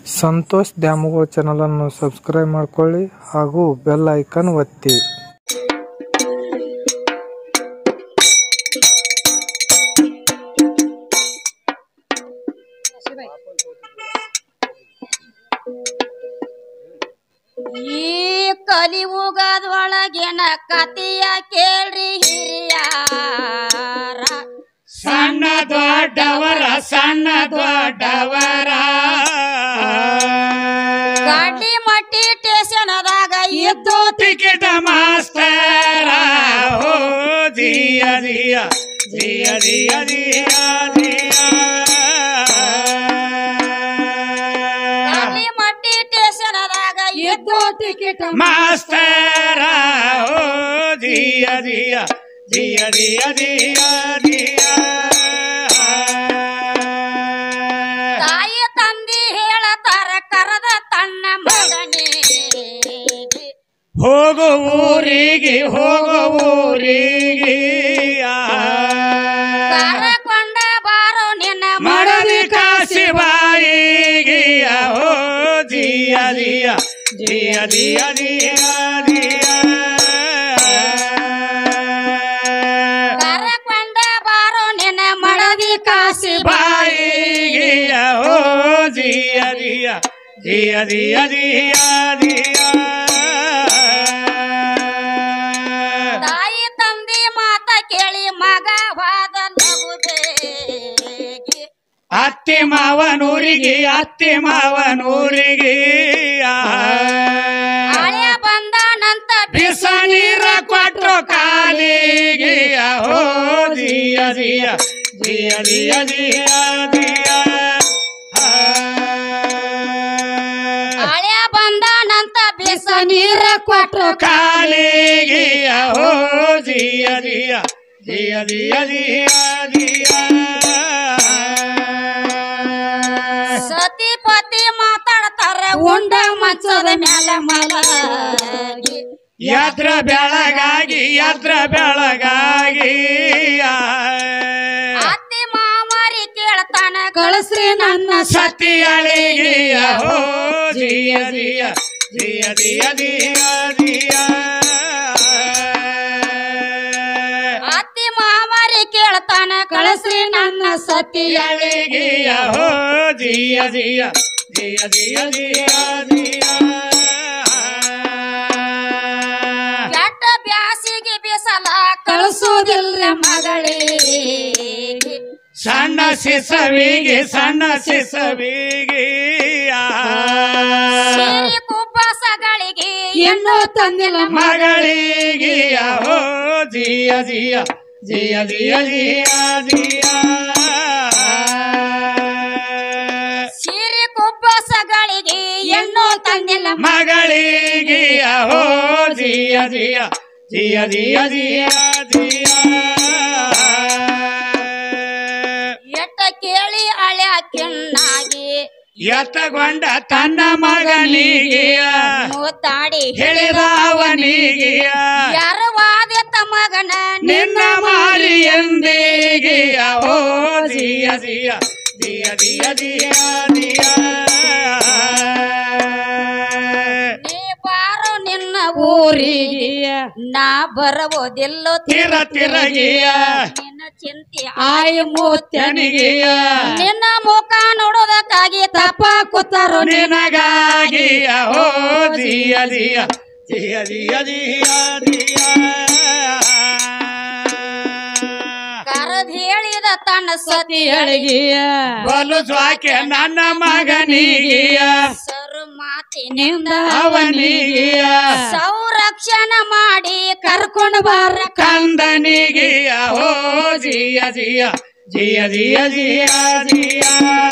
ಸಂತೋಷ್ ದ್ಯಾಮವ್ವ ಚಾನಲನ್ನು ಸಬ್ಸ್ಕ್ರೈಬ್ ಮಾಡ್ಕೊಳ್ಳಿ ಹಾಗೂ ಬೆಲ್ ಐಕಾನ್ ಒತ್ತಿ ಈ ಕಲಿಯುಗದೊಳಗಿನ ಕತಿಯ ಕೇಳ್ರಿ ಹಿರಿಯಾರ ಸಣ್ಣ ದೊಡ್ಡವರ ಸಣ್ಣ ದೊಡ್ಡವರ ಗಾಡಿ ಮಟ್ಟಿ ಸ್ಟೇಷನದಾಗ ಇದ್ದು ಟಿಕೆಟ್ ಮಾಸ್ತರ ಹೋ ಜಿಯ ಜಿಯ ಜಿಯ ಜಿಯ ಜಿಯ ಜಿಯ ಗಾಡಿ ಮಟ್ಟಿ ಸ್ಟೇಷನದಾಗ ಇದ್ದು ಟಿಕೆಟ್ ಮಾಸ್ತರ ಹೋ ಜಿಯ ಜಿಯ ಜಿಯ ಜಿಯ ಜಿಯ ಜಿಯ ತಾಯಿ ತಂದಿ ಹೇಳತಾರ ಕರದ ತನ್ನ ಮಗನಿಗೆ ಹೋಗು ಊರಿಗೆ ಹೋಗು ಊರಿಗೆ ಕರಕೊಂಡ ಬಾರೋ ನಿನ್ನ ಮಡದಿ ಕಾಸಿ ಬಾಯಿಗೆ ಹೋ ಜಿಯ ಜಿಯ ಜಿಯ ಜಿಯ ಜಿಯ ಜಿಯ ಕರಕೊಂಡ ಬಾರೋ ನಿನ್ನ ಮಡದಿ ಕಾಸಿ ಬಾಯಿಗೆ ಹೋ ಜಿಯ ಜಿಯ ಜಿಯ ಜಿಯ ಜಿಯ ಜಿಯ ತಾಯಿ ತಂದಿ ಮಾತ ಕೇಳಿ ಮಗ ವಾದ ನಗುಬೇಗಿ ಅತ್ತಿ ಮಾವನೂರಿಗೆ ಅತ್ತಿ ಮಾವನೂರಿಗೆ ಹಳೆ ಬಂದಾನಂತ ಬಿಸ ನೀರ ಕೊಟ್ಟು ಕಾಲಿಗೆ ಹೋ ಜಿಯ ಜಿಯ ಜಿಯ ಜಿಯ ಜಿಯ ಜಿಯ ಹಳೆ ಬಂದಾನಂತ ಬಿಸ ನೀರ ಕೊಟ್ಟು ಕಾಲಿಗೆ ಹೋ ಜಿಯ ಜಿಯ ಜಿಯ ಜಿಯ ಜಿಯ ಜಿಯ ಸತಿ ಪತಿ ಮಾತಾಡ್ತಾರ ಉಂಡ ಮಚ್ಚದ ಮ್ಯಾಲ ಮಲಗಿ ಯತ್ರ ಬೆಳಗಾಗಿ ಯತ್ರ ಬೆಳಗಾಗಿ ಅತ್ತಿ ಮಾಮಾರಿ ಕೇಳ್ತಾನ ಕಳಿಸ್ರಿ ನನ್ನ ಸತಿ ಅಳಿಗೆ ಹೋ ಜಿಯ ಜಿಯ ಜಿಯ ಜಿಯ ಜಿಯ ಜಿಯ ಅತ್ತಿ ಮಾಮಾರಿ ಕೇಳ್ತಾನ ಕಳಿಸ್ರಿ ನನ್ನ ಸತಿ ಅಳಿಗೆ ಹೋ ಜಿಯ ಜಿಯ ಜಿಯ ಜಿಯ ಜಿಯ ಜಿಯ ಕೆಟ್ಟ ಬ್ಯಾಸಿಗೆ ಬಿಸಲ ಕಳಿಸೋದಿಲ್ರ ಮಗಳಿಗೆ ಸಣ್ಣ ಸಿಸವಿಗೆ ಸಣ್ಣ ಸಿಸವಿಗೆ ಸಿರಿ ಕುಬ್ಬಸಗಳಿಗೆ ಇನ್ನೂ ತಂದಿಲ್ಲ ಮಗಳಿಗೆ ಹೋ ಜಿಯ ಜಿಯ ಜಿಯ ಜಿಯ ಜಿಯ ಜಿಯ ಸಿರಿ ಕುಬ್ಬಸಗಳಿಗೆ ಇನ್ನೂ ತಂದಿಲ್ಲ ಮಗಳಿಗೆ ಹೋ ಜಿಯ ಜಿಯ ಜಿಯ ಜಿಯ ಜಿಯ ಜಿಯ ಎಟ್ಟ ಕೇಳಿ ಹಳೆ ಕಿಣ್ಣಾಗಿ ಎತ್ತಗೊಂಡ ತನ್ನ ಮಗನಿಗೆ ಮೂತಾಡಿ ಹೇಳಿದವನಿಗೆ ಯಾರ ವಾದಿತ ಮಗನ ನಿನ್ನ ಮಾರಿ ಎಂದಿಗೆ ಓ ಜಿಯ ಜಿಯ ಜಿಯ ಜಿಯ ಜಿಯ ಜಿಯ ನೀ ಬಾರೋ ನಿನ್ನ ಊರಿಗೆ ನಾ ಬರಬೋದಿಲ್ಲೋ ತಿರ ತಿರಗಿಯ ನಿನ್ನ ಚಿಂತೆ ಆಯಿ ಮೂತ್ಯ ತನಿಗೆಯ ನಿನ್ನ ಮುಖ ನೋಡೋದಕ್ಕಾಗಿ ತಪ್ಪ ಕೂತಾರೋ ನಿನಗಾಗಿ ಓ ಜಿಯ ಜಿಯ ಜಿಯ ಜಿಯ ಜಿಯ ಜಿಯ ಕರದ್ ಹೇಳಿದ ತನ್ನ ಸತಿ ಅಳಗಿಯ ಬಲು ಸ್ವಾಕೆ ನನ್ನ ಮಗನಿಗೆಯ ಸರು ಮಾತಿನಿಂದ ಅವನಿಗೆಯ ಸಂರಕ್ಷಣ ಮಾಡಿ ಕರ್ಕೊಂಡು ಬಾರ ಕಂದನಿಗೆಯ ಓ ಜಿಯ ಜಿಯ ಜಿಯ ಜಿಯ ಜಿಯ ಜಿಯ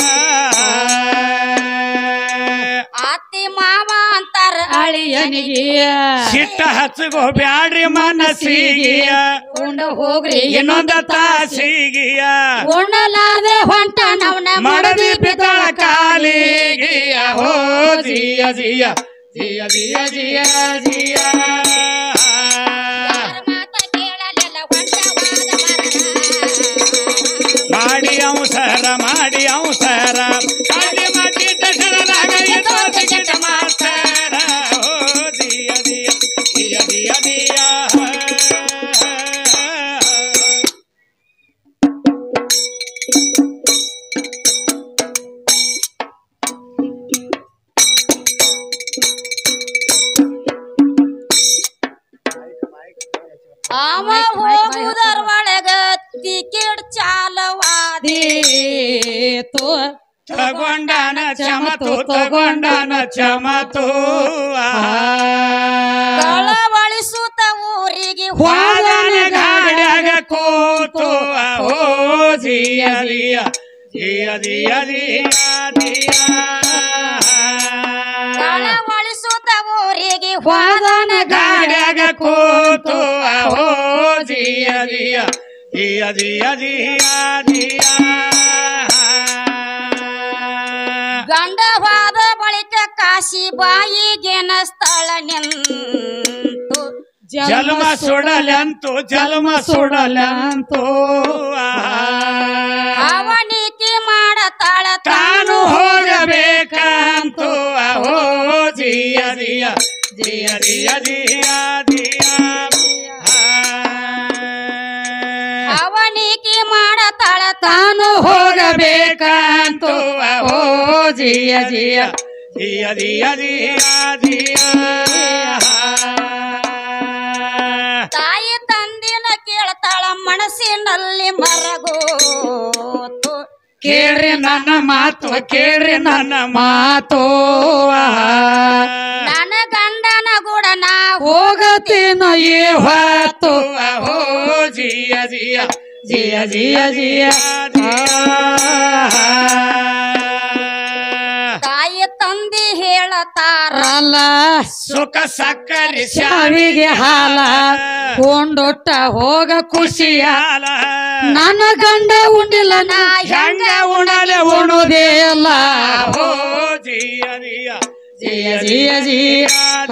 ಅತ್ತಿ ಮಾವ ಅಂತಾರ ಅಳಿಯನಿಗೆಯ ಸಿಟ್ಟ ಹಚ್ಚಗೋ ಬ್ಯಾಡ್ರಿ ಮನಸ್ಸಿಗೆಯ ಉಂಡ ಹೋಗ್ರಿ ಇನ್ನೊಂದ ತಾಸಿಗೆಯ ಉಣ್ಣಲಾದೆ ಹೊಂಟ ನವನ ಮಡದಿ ಬಿದ್ದಳ ಕಾಲಿಗೆಯ ಓ ಜಿಯ ಜಿಯ ಜಿಯ ಜಿಯ ಜಿಯ ಜಿಯ ಮಾತ ಕೇಳಲಿಲ್ಲ ಹೊಂಟವಾದ ಮರಣ ಮಾಡಿ ಅವಸರ ಮಾಡಿ ಅವಸರ ಕಾಳಿ ಮಾಡಿ ದಶರಥಾಗ ಅವ ಹೋಗುದರ ಒಳಗ ಟಿಕೆಟ್ ಚಾಲವಾದಿ ತೋ ತಗೊಂಡಾನ ಚಮತು ತಗೊಂಡಾನ ಚಮತು ಕಳವಳಿಸುತ್ತ ಊರಿಗೆ ಹೋದನ ಗಾಡ್ಯಾಗ ಕೂತು ಓ ಜಿಯ ಜಿಯ ಜಿಯ ಜಿಯ ಜಿಯ ಜಿಯ ಕಳವಳಿಸುತ್ತ ಊರಿಗೆ ವಾದನ ಗಾಡ್ಯಾಗ ಕೂತು ಓ ಜಿಯ ಜಿಯ ಜಿಯ ಜಿಯ ಜಿಯ ಜಿಯ ಗಂಡವಾದ ಬಳಿಕ ಕಾಶಿ ಬಾಯಿಗೆನ ಸ್ಥಳ ನಿಂತು ಜನ್ಮ ಸುಡಲಂತು ಜನ್ಮ ಸುಡಲಂತು ಅವನಿಕೆ ಮಾಡತಾಳ ತಾನು ಹೋಗಬೇಕಂತು ಓ ಜಿಯ ಜಿಯ ಜಿಯ ಜಿಯ ಜಿಯ ಜಿಯ ಅವನಿಕೆ ಮಾಡತಾಳ ತಾನು ಹೋಗಬೇಕಂತು ಓ ಜಿಯ ಜಿಯ ಜಿಯ ಜಿಯ ಜಿಯ ಜಿಯ ತಾಯಿ ತಂದಿನ ಕೇಳ್ತಾಳ ಮನಸ್ಸಿನಲ್ಲಿ ಮರಗೋತು ಕೇಳ್ರಿ ನನ್ನ ಮಾತು ಕೇಳ್ರಿ ನನ್ನ ಮಾತು ನನ್ನ ಗಂಡನ ಕೂಡ ನಾ ಹೋಗತೇನ ಏ ಹೊತ್ತು ಓ ಜಿಯ ಜಿಯ ಜಿಯ ಜಿಯ ಜಿಯ ತಾಯಿ ತಂದಿ ಹೇಳತಾರ ಅಲ್ಲ ಸುಖ ಸಕ್ಕರೆ ಸಾವಿಗೆ ಹಾಲ ಕೊಂಡೊಟ್ಟ ಹೋಗ ಖುಷಿಯ ಹಾಲ ನನ್ನ ಗಂಡ ಉಂಡಿಲ್ಲ ನಾ ಹೆಂಗ ಉಣಲೆ ಉಣುದೇ ಇಲ್ಲ ಓ ಜಿಯ ಜಿಯ ಜಿಯ ಜಿಯ ಜಿಯ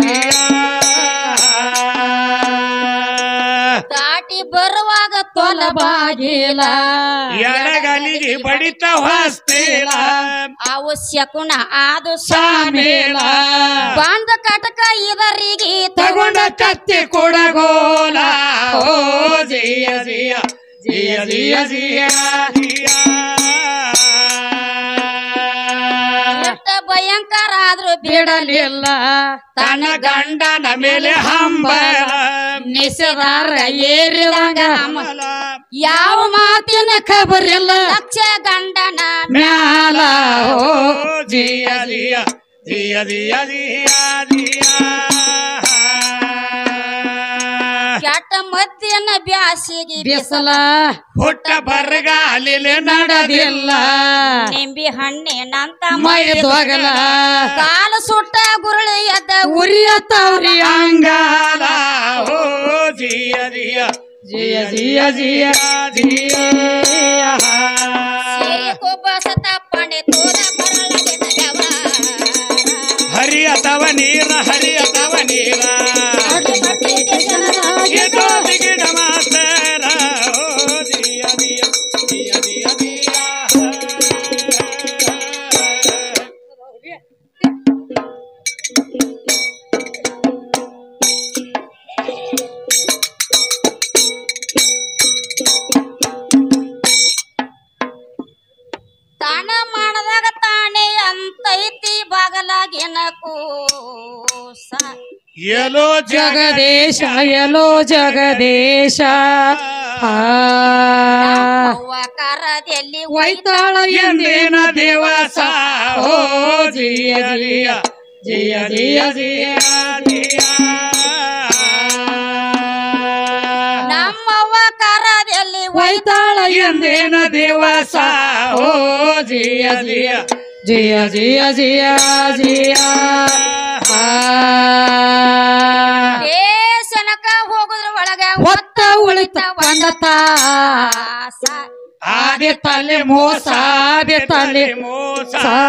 ದಾಟಿ ಬರುವಾಗ ತೊಲ ಬಾಗಿಲ ಎಡಗಲಿಗೆ ಬಡಿತ ಹೊಸ್ತಿಲ ಅವು ಶಕುನ ಆದು ಸಾಮೇಲ ಬಂದ ಕಟಕ ಇದರಿಗೆ ತಗೊಂಡ ಕತ್ತಿ ಕೊಡಗೋಲ ಓ ಜಿಯ ಜಿಯ ಜಿಯ ಜಿಯ ಜಿಯ ಜಿಯ ಎಷ್ಟ ಭಯಂಕರ ಆದ್ರೂ ಬಿಡಲಿಲ್ಲ ತನ್ನ ಗಂಡನ ಮೇಲೆ ಹಂಬಲ ನಿಸದಾರ ಏರಿದಂಗ ಹಂಬಲ ಯಾವ ಮಾತಿನ ಖಬರಿಲ್ಲ ಲಕ್ಷ ಗಂಡನ ಮ್ಯಾಲ ಓ ಜಿಯ ಜಿಯ ಜಿಯ ಜಿಯ ಜಿಯ ಜಿಯ ಕೆಟ್ಟ ಮದ್ಯನ ಬ್ಯಾಸಿಗೆ ಬಿಸಲ ಹುಟ್ಟ ಬರಗಾಲಿಲೆ ನಡೆದಿಲ್ಲ ನಿಂಬಿ ಹಣ್ಣಿನಂತ ಮೈ ತೊಗಲ ಕಾಲ ಸುಟ್ಟ ಗುರುಳಿ ಎದ್ದ ಉರಿಯತ್ತವ್ರಿ ಅಂಗಾಲ ಓ ಜಿಯ ಜಿಯ ಜಿಯ ಜಿಯ ಜಿಯ ಜಿಯ ಸೇರಿ ಕುಬ್ಬಸತ ಪಣೆ ತೋರ ಕೊರಳಗಿನ ಜವಾರ. ಹರಿಯತವ ನೀರ ಹರಿಯತವ ನೀರ ಅಡ್ಡಿ ಮಟ್ಟಿ ದೇಶನದಾಗೆ ಇದು ಗಿಡ ಮಾಸ್ತರ ಓ ಜಿಯ ಜಿಯ ಜಿಯ ಜಿಯ ಜಿಯ ತಾನ ಮಾಡದಾಗ ತಾನೇ ಅಂತೈತಿ ಬಾಗಲಾಗಿನ ಕೂಸ ಎಲೋ ಜಗ ಜಗದೇಶ ಎಲೋ ಜಗದೇಶ ಆ ಅವ್ವ ಕರದೆಲ್ಲಿ ಒಯ್ತಾಳ ಎಂದಿನ ದಿವಸ ಓ ಜಿಯ ಜಿಯ ಜಿಯ ಜಿಯ ಜಿಯ ಜಿಯ ನಮ್ಮವ್ವ ಕರದೆಲ್ಲಿ ಒಯ್ತಾಳ ಎಂದಿನ ದಿವಸ ಓ ಜಿಯ ಜಿಯ ಜಿಯ ಜಿಯ ಜಿಯ ಜಿಯ ಆ ದೇಶನಕ ಹೋಗುದ್ರ ಒಳಗ ಒತ್ತ ಉಳಿತ ಬಂದತ ಆಸ. ಆದಿ ತಲೆ ಮೋಸ ಆದಿ ತಲೆ ಮೋಸ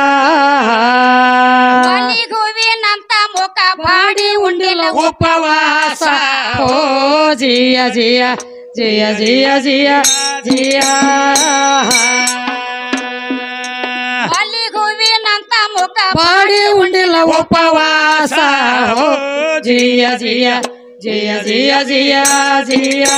ಬಲಿಗ್ ಹೂವಿನಂತ ಮುಖ ಬಾಡಿ ಉಂಡಿಲ್ಲ ಉಪವಾಸ ಓ ಜಿಯ ಜಿಯ ಜಿಯ ಜಿಯ ಜಿಯ ಜಿಯ ಬಲಿಗ್ ಹೂವಿನಂತ ಮುಖ ಬಾಡಿ ಉಂಡಿಲ್ಲ ಉಪವಾಸ ಓ ಜಿಯ ಜಿಯ ಜಿಯ ಜಿಯ ಜಿಯ ಜಿಯ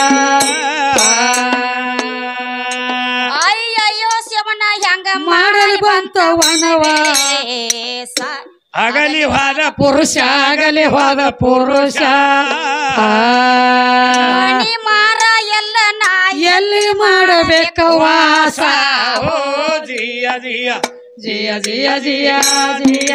ಅಯ್ಯಯ್ಯೋ ಶಿವನ ಹೆಂಗ ಮಾಡಲಿ ಬಂತ ವನವ ಸ ಅಗಲಿ ಹೋದ ಪುರುಷ ಆಗಲಿ ಹೋದ ಪುರುಷ ಆ, ಮಣಿ ಮಾರ ಎಲ್ಲ ನಾಯಿ ಎಲ್ಲಿ ಮಾಡಬೇಕ ವಾಸ ಓ ಜಿಯ ಜಿಯ ಜಿಯ ಜಿಯ ಜಿಯ ಜಿಯ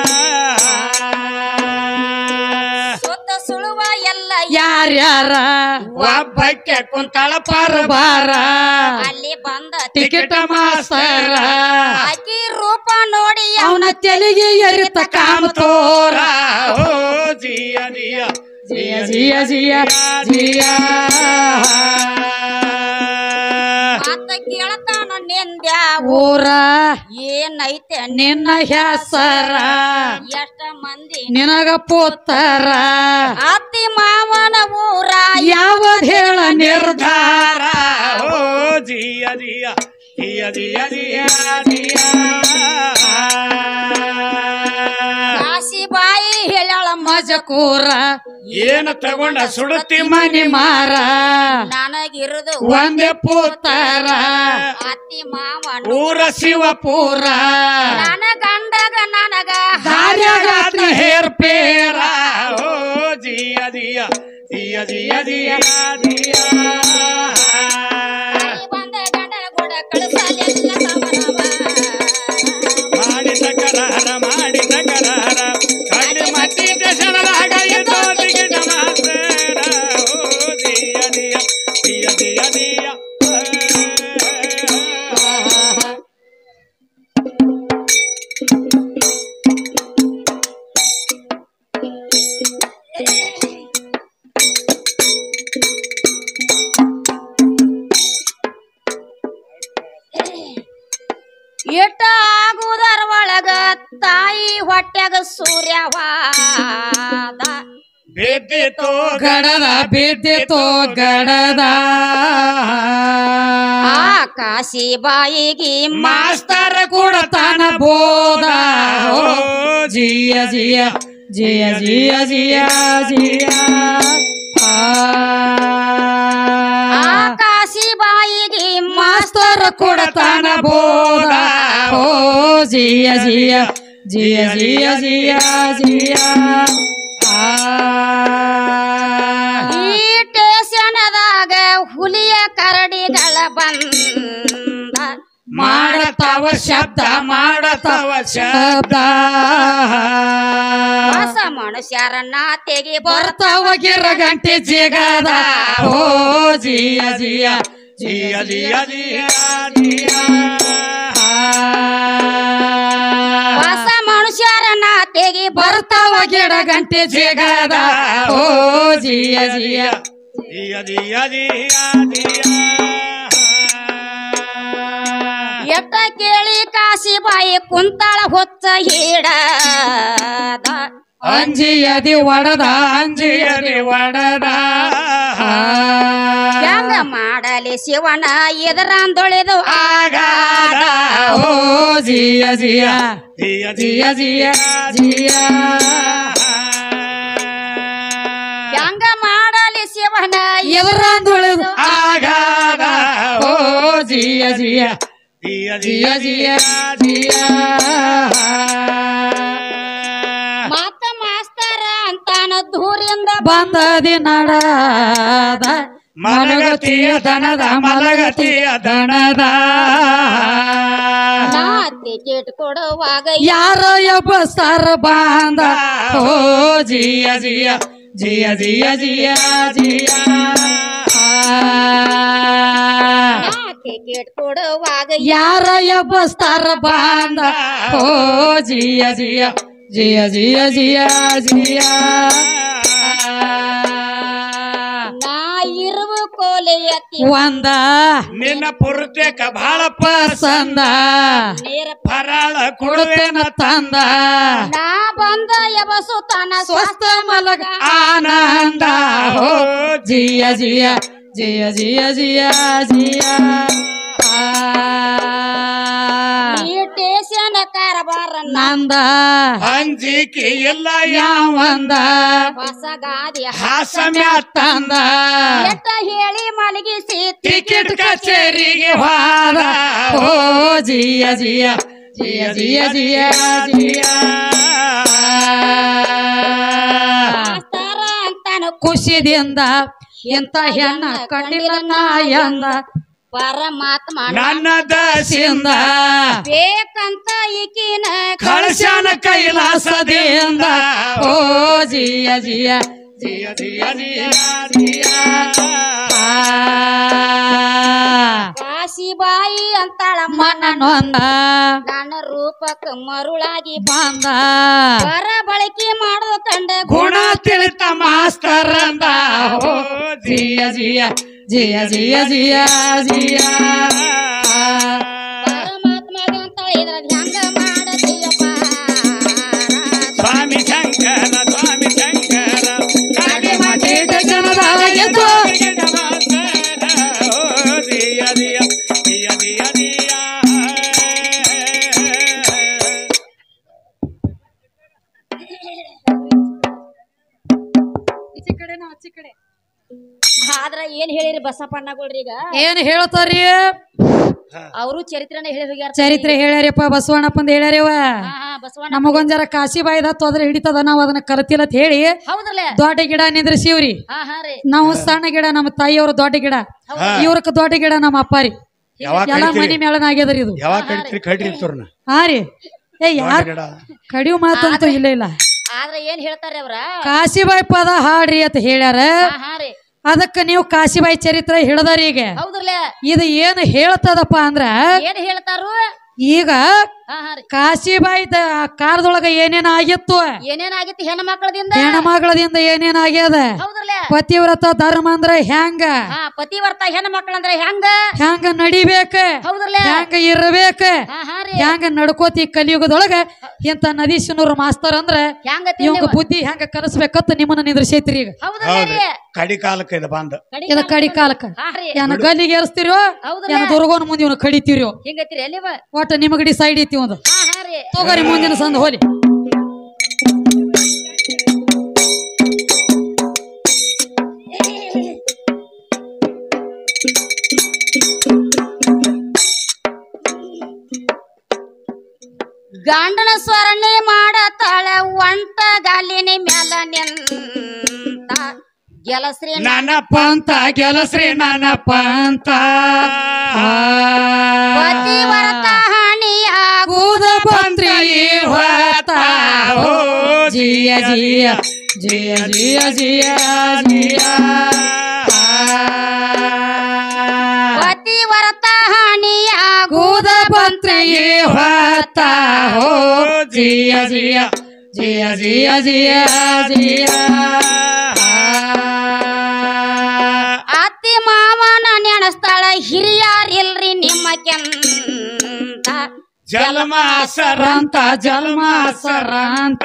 ಸುತ್ತ ಸುಳುವ ಎಲ್ಲ ಯಾರ್ಯಾರ ಒಬ್ಬಕ್ಕೆ ಕುಂತಳ ಪರ ಬಾರ ಅಲ್ಲಿ ಬಂದ ಟಿಕೆಟ್ ಮಾಸ್ತರ ಆಕಿ ರೂಪ ನೋಡಿ ಅವನ ತೆಲಿಗೆ ಎರಿತ ಕಾಮತೋರ ಓ ಜಿಯ ಜಿಯ ಜಿಯ ಜಿಯ ಜಿಯ ಜಿಯ ಮಾತ ಕೇಳ್ತಾನ ನಿಂದ್ಯಾ ಊರ ಏನೈತೆ ನಿನ್ನ ಹೆಸರ ಎಷ್ಟ ಮಂದಿ ನಿನಗ ಪುತ್ತರ ಅತ್ತಿ ಮಾವನ ಊರ ಯಾವದ್ ಹೇಳ ನಿರ್ಧಾರ ಧಾರ ಓ ಜಿಯ ಜಿಯ ಜಿಯ ಜಿಯ ಜಿಯ ಜಿಯ ಕಾಶಿ ಬಾಯಿ ಹೇಳಳ ಮಜಕೂರ ಏನ ತಗೊಂಡ ಸುಡುತ್ತಿ ಮನಿ ಮಾರ ನನಗಿರುದು ಒಂದೇ ಪುತ್ತರ ಅತ್ತಿ ಮಾವನ ಊರ ಶಿವ ಪೂರ ನನ್ನ ಗಂಡಗ ನನಗ ಕಾರ್ಯಗಾತ್ರ ಹೇರ್ ಪೇರ ಓ ಜಿಯ ಜಿಯ ಜಿಯ ಜಿಯ ಜಿಯ ಜಿಯ ತಾಯಿ ಬಂದ ಗಂಡನ ಕೂಡ ಕಳಿಸಲಿಲ್ಲ ತವರವ. ಮಾಡಿ ತಕರಾರ ಮಾಡಿ ತಕರಾರ ಕಣ್ಣು ಮಟ್ಟಿ ದಶನದಾಗ ಎದ್ದೋ ಟಿಕೆಟ್ ಮಾಸ್ತರ ಓ ಜಿಯ ಜಿಯ ಜಿಯ ಜಿಯ ಜಿಯ ಇಟ್ಟ ಆಗುದರ ಒಳಗ ತಾಯಿ ಹೊಟ್ಯಾಗ ಸೂರ್ಯವಾದ ಬಿದ್ದಿತು ಗಡದ ಬಿದ್ದಿತು ಗಡದ ಆ ಕಾಶಿ ಬಾಯಿಗೆ ಮಾಸ್ತರ ಕೊಡತಾನ ಬೋದ ಓ ಜಿಯ ಜಿಯ ಜಿಯ ಜಿಯ ಜಿಯ ಜಿಯ ಆ. ಆ ಕಾಶಿ ಬಾಯಿಗೆ ಮಾಸ್ತರ ಕೊಡತಾನ ಬೋದ ಓ ಜಿಯ ಜಿಯ ಜಿಯ ಜಿಯ ಜಿಯ ಜಿಯ ಆ. ಈ ಟೇಷನದಾಗ ಹುಲಿಯ ಕರಡಿಗಳ ಬಂದ ಮಾಡತಾವ ಶಬ್ದ ಮಾಡತಾವ ಶಬ್ದ ಹೊಸ ಮನುಷ್ಯರನ್ನ ತೆಗಿ ಬರ್ತ ಬರ್ತಾವ ಗಿರಗಂಟೆ ಜಿಗದ ಓ ಜಿಯ ಜಿಯ ಜಿಯ ಜಿಯ ಜಿಯ ಜಿಯ ಹೊಸ ಮನುಷ್ಯರನ್ನ ತೆಗಿ ಬರ್ತ ಬರ್ತಾವ ಗಿಡಗಂಟೆ ಜಿಗದ ಓ ಜಿಯ ಜಿಯ ಜಿಯ ಜಿಯ ಜಿಯ ಜಿಯ ಎಟ್ಟ ಕೇಳಿ ಕಾಶಿ ಬಾಯಿ ಕುಂತಾಳ ಹೊಚ್ಚ ಹಿಡದ ಅಂಜಿಯದಿ ಒಡದ ಅಂಜಿಯದಿ ಒಡದ ಹೆಂಗ ಮಾಡಲಿ ಶಿವನ ಎದರಂದೊಳೆದು ಆಗಾದ ಓ ಜಿಯ ಜಿಯ ಜಿಯ ಜಿಯ ಜಿಯ ಜಿಯ ಹೆಂಗ ಮಾಡಲಿ ಶಿವನ ಎವರಂದೊಳೆದು ಆಗಾದ ಓ ಜಿಯ ಜಿಯ ಜಿಯ ಜಿಯ ಜಿಯ ಜಿಯ ಜಿಯ ಮಾತ ಮಾಸ್ತರ ಅಂತಾನ ದೂರಿಂದ ಬಂದದಿ ನಡದ ಮಲಗತಿಯ ದನದ ಮಲಗತಿಯ ದನದ ನಾ ಟಿಕೆಟ್ ಕೊಡುವಾಗ ಯಾರ ಒಬ್ಬ ಸರ್ ಬಾಂದ ಓ ಜಿಯ ಜಿಯ ಜಿಯ ಜಿಯ ಜಿಯ ಜಿಯ ನಾ ಟಿಕೆಟ್ ಕೊಡುವಾಗ ಯಾರ ಒಬ್ಬ ಸರ್ ಬಾಂದ ಓ ಜಿಯ ಜಿಯ ಜಿಯ ಜಿಯ ಜಿಯ ಜಿಯ ನಾ ಇರುವ ಕೋಲೆ ಎತ್ತಿ ಒಂದ ನಿನ್ನ ಪುರ್ತಕ ಬಹಳ ಪಸಂದ ನೇರ ಫರಾಳ ಕೊಡುವೆ ಕೊಡುತ್ತೇನ ತಂದ ನಾ ಬಂದ ಎಬಸುತ್ತಾನ ಸ್ವಸ್ಥ ಮಲಗ ಆನಂದ ಹೋ ಜಿಯ ಜಿಯ ಜಿಯ ಜಿಯ ಜಿಯ ಜಿಯ ಆ. ಈ ಟೇಷನ್ ಕಾರಬಾರ ನಂದ ಅಂಜಿಕೆ ಇಲ್ಲ ಯಾವಂದ ಹೊಸ ಗಾದಿ ಹಾಸಮ್ಯ ತಂದ ಎಟ್ಟ ಹೇಳಿ ಮಲಗಿಸಿ ಟಿಕೆಟ್ ಕಚೇರಿಗೆ ವಾದ ಓ ಜಿಯ ಜಿಯ ಜಿಯ ಜಿಯ ಜಿಯ ಜಿಯ ಖುಷಿದಿಂದ ಎಂತ ಹೆಣ್ಣ ಕಂಡಿಲ್ಲ ನಾ ಎಂದ ಪರಮಾತ್ಮ ನನ್ನ ದಸಿಂದ ಬೇಕಂತ ಈಕಿನ ಕಳಶನ ಕೈಲಾಸದಿಂದ ಓ ಜಿಯ ಜಿಯ ಜಿಯ ಜಿಯ ಜಿಯ ಜಿಯ ಆ, ಕಾಶಿಬಾಯಿ ಅಂತಾಳ ಮನ ನೊಂದ ನನ್ನ ರೂಪಕ್ಕ ಮರುಳಾಗಿ ಬಂದ ಬರ ಬಳಕೆ ಮಾಡೋದು ಕಂಡ ಗುಣ ತಿಳಿತ ಮಾಸ್ತರ್ ಅಂದ ಓ ಜಿಯ ಜಿಯ ಜಿಯ ಜಿಯ ಜಿಯ ಜಿಯ ಆ, ಪರಮಾತ್ಮಗೆ ಅಂತ ಇದ್ರದ್ ಹೆಂಗ ಮಾಡದೀಯಪ್ಪ ಸ್ವಾಮಿ ಶಂಕರ ಸ್ವಾಮಿ ಶಂಕರ ಕಾಡಿ ಮಠದ ಜನದ ಎದ್ದು ಓ ದಿಯ ದಿಯ ದಿಯ ದಿಯ ದಿಯ ಆದ್ರ ಏನ್ ಹೇಳಿರಿ ಬಸಪ್ಪಣ್ಣಗಳ್ರಿ ಈಗ ಏನ್ ಹೇಳ್ತಾರಿ ಅವರು ಚರಿತ್ರೆನ ಹೇಳಿ ಹೋಗ್ಯಾರ ಚರಿತ್ರೆ ಹೇಳ್ಯಾರಪ್ಪ ಬಸವಣ್ಣಪ್ಪಂದ ಹೇಳ್ಯಾರವ ಹಾ ಹಾ ಬಸವಣ್ಣ ನಮಗೊಂದ್ ಜರ ಕಾಶಿ ಬಾಯ್ದ ತೊದ್ರೆ ಹಿಡಿತದ ನಾವ್ ಅದನ್ನ ಕಲ್ತಿಲ್ಲ ಅಂತ ಹೇಳಿ ಹೌದ್ರಲ್ಲ ದೊಡ್ಡ ಗಿಡ ನಿಂದ್ರಿಸಿವ್ರಿ ಹಾ ಹಾ ರೀ ನಾವು ಸಣ್ಣ ಗಿಡ ನಮ್ಮ ತಾಯಿಯವ್ರ ದೊಡ್ಡ ಗಿಡ ಇವ್ರಕ್ಕ ದೊಡ್ಡ ಗಿಡ ನಮ್ಮ ಅಪ್ಪಾರಿ ಯಾವಾಗ ಎಲ್ಲ ಮನಿ ಕಡಿತೀರಿ ಮೇಳನ ಆಗ್ಯದ್ರಿ ಇದು ಯಾವಾಗ ಕಡಿತೀರಿ ಕಡ್ರಿ ಇರ್ತವ್ರನ್ನ ಹಾ ರೀ ಏ ಯಾರ್ ಗಿಡ ಕಡಿಯು ಮಾತಂತೂ ಇಲ್ಲ ಇಲ್ಲ ಆದ್ರ ಏನ್ ಹೇಳ್ತಾರ ಅವ್ರ ಕಾಶಿಬಾಯಿ ಪದ ಹಾಡ್ರಿ ಅಂತ ಹೇಳ್ಯಾರ ಹಾ ಹಾ ರೀ ಅದಕ್ಕ ನೀವು ಕಾಶಿಬಾಯಿ ಚರಿತ್ರೆ ಹಿಡದಾರಿ ಈಗ ಹೌದ್ರಲ್ಲ ಇದು ಏನು ಹೇಳ್ತದಪ್ಪ ಅಂದ್ರ ಏನ್ ಹೇಳ್ತಾರು ಈಗ ಹಾ ಹಾ ರೀ ಕಾಶಿಬಾಯಿ ಕಾಲದೊಳಗ ಏನೇನ್ ಆಗಿತ್ತು ಏನೇನಾಗಿತ್ತು ಹೆಣ್ಣು ಮಕ್ಕಳದಿಂದ ಹೆಣ್ಮಗಳದಿಂದ ಏನೇನ್ ಆಗ್ಯದ ಹೌದ್ರಲ್ಲ ಪತಿವ್ರತ ಧರ್ಮ ಅಂದ್ರ ಹೆಂಗ ಹಾ ಪತಿವರ್ತ ಹೆಣ್ಣು ಮಕ್ಕಳಂದ್ರ ಹೆಂಗ ಹೆಂಗ ನಡಿಬೇಕ ಹೌದ್ರಲ್ಲ ಹೆಂಗ ಇರ್ಬೇಕ ಹಾ ಹಾ ರೀ ಹೆಂಗ ನಡ್ಕೋತಿ ಕಲಿಯುಗದೊಳಗ ಇಂತ ನದಿ ಶಿನೂರ್ ಮಾಸ್ತರ್ ಅಂದ್ರ ಹೆಂಗತಿ ಇವಂಗ ಬುದ್ಧಿ ಹೆಂಗ ಕಲಿಸ್ಬೇಕತ್ತ ನಿಮ್ಮನ್ನ ನಿಂದ್ರಿಸೈತ್ರಿ ಈಗ ಹೌದ್ರಲ್ಲ ಹೌದ್ರಿ ರೀ ಕಡಿ ಕಾಲಕ್ಕೆ ಇದು ಬಂದ ಕಡಿ ಇದ ಕಡಿ ಕಾಲಕ್ಕ ಹಾ ರೀ ಏನ ಗಲ್ಲಿಗೆ ಏರಿಸ್ತಿರೋ ಹೌದ್ರಲ್ಲ ಏನ ದುರ್ಗೋನ್ ಮುಂದೆ ಇವನು ಕಡಿತೀರೋ ಹಿಂಗೈತಿರಿ ಎಲ್ಲಿವ ಒಟ್ಟ ನಿಮಗ್ ಡಿಸೈಡ್ ಐತಿ ಒಂದು ಹಾ ಹಾ ರೀ ತಗೋರಿ ಮುಂದಿನ ಸಂದ ಹೋಲಿ ಗಂಡನ ಸ್ವರಣೆ ಮಾಡತಾಳ ಒಂಟ ಗಾಲಿನ ಮ್ಯಾಲ ನಿಂತ ಗೆಲಸ್ರಿ ನನ್ನ ಪಂತ ಗೆಲಸ್ರಿ ನನ್ನ ಪಂತ ಪತಿವರತ ಹಣಿಯ ಕೂದ ಬಂದ್ರಿ ಹೊತ್ತ ಓ ಜಿಯ ಜಿಯ ಜಿಯ ಜಿಯ ಜಿಯ ಜಿಯ ಪತಿವರತ ಹಣಿಯ ಕೂದ ಬಂತ್ರಿ ಹೊತ್ತ ಹೋ ಜಿಯ ಜಿಯ ಜಿಯ ಜಿಯ ಜಿಯ ಜಿಯ ಅತ್ತಿ ಮಾವನ ನೆನಸ್ತಾಳ ಹಿರಿಯಾರಿಲ್ರಿ ನಿಮ್ಮ ಕೆಂತ ಜಲಮಾಸರಂತ ಜಲ್ಮಾಸರಂತ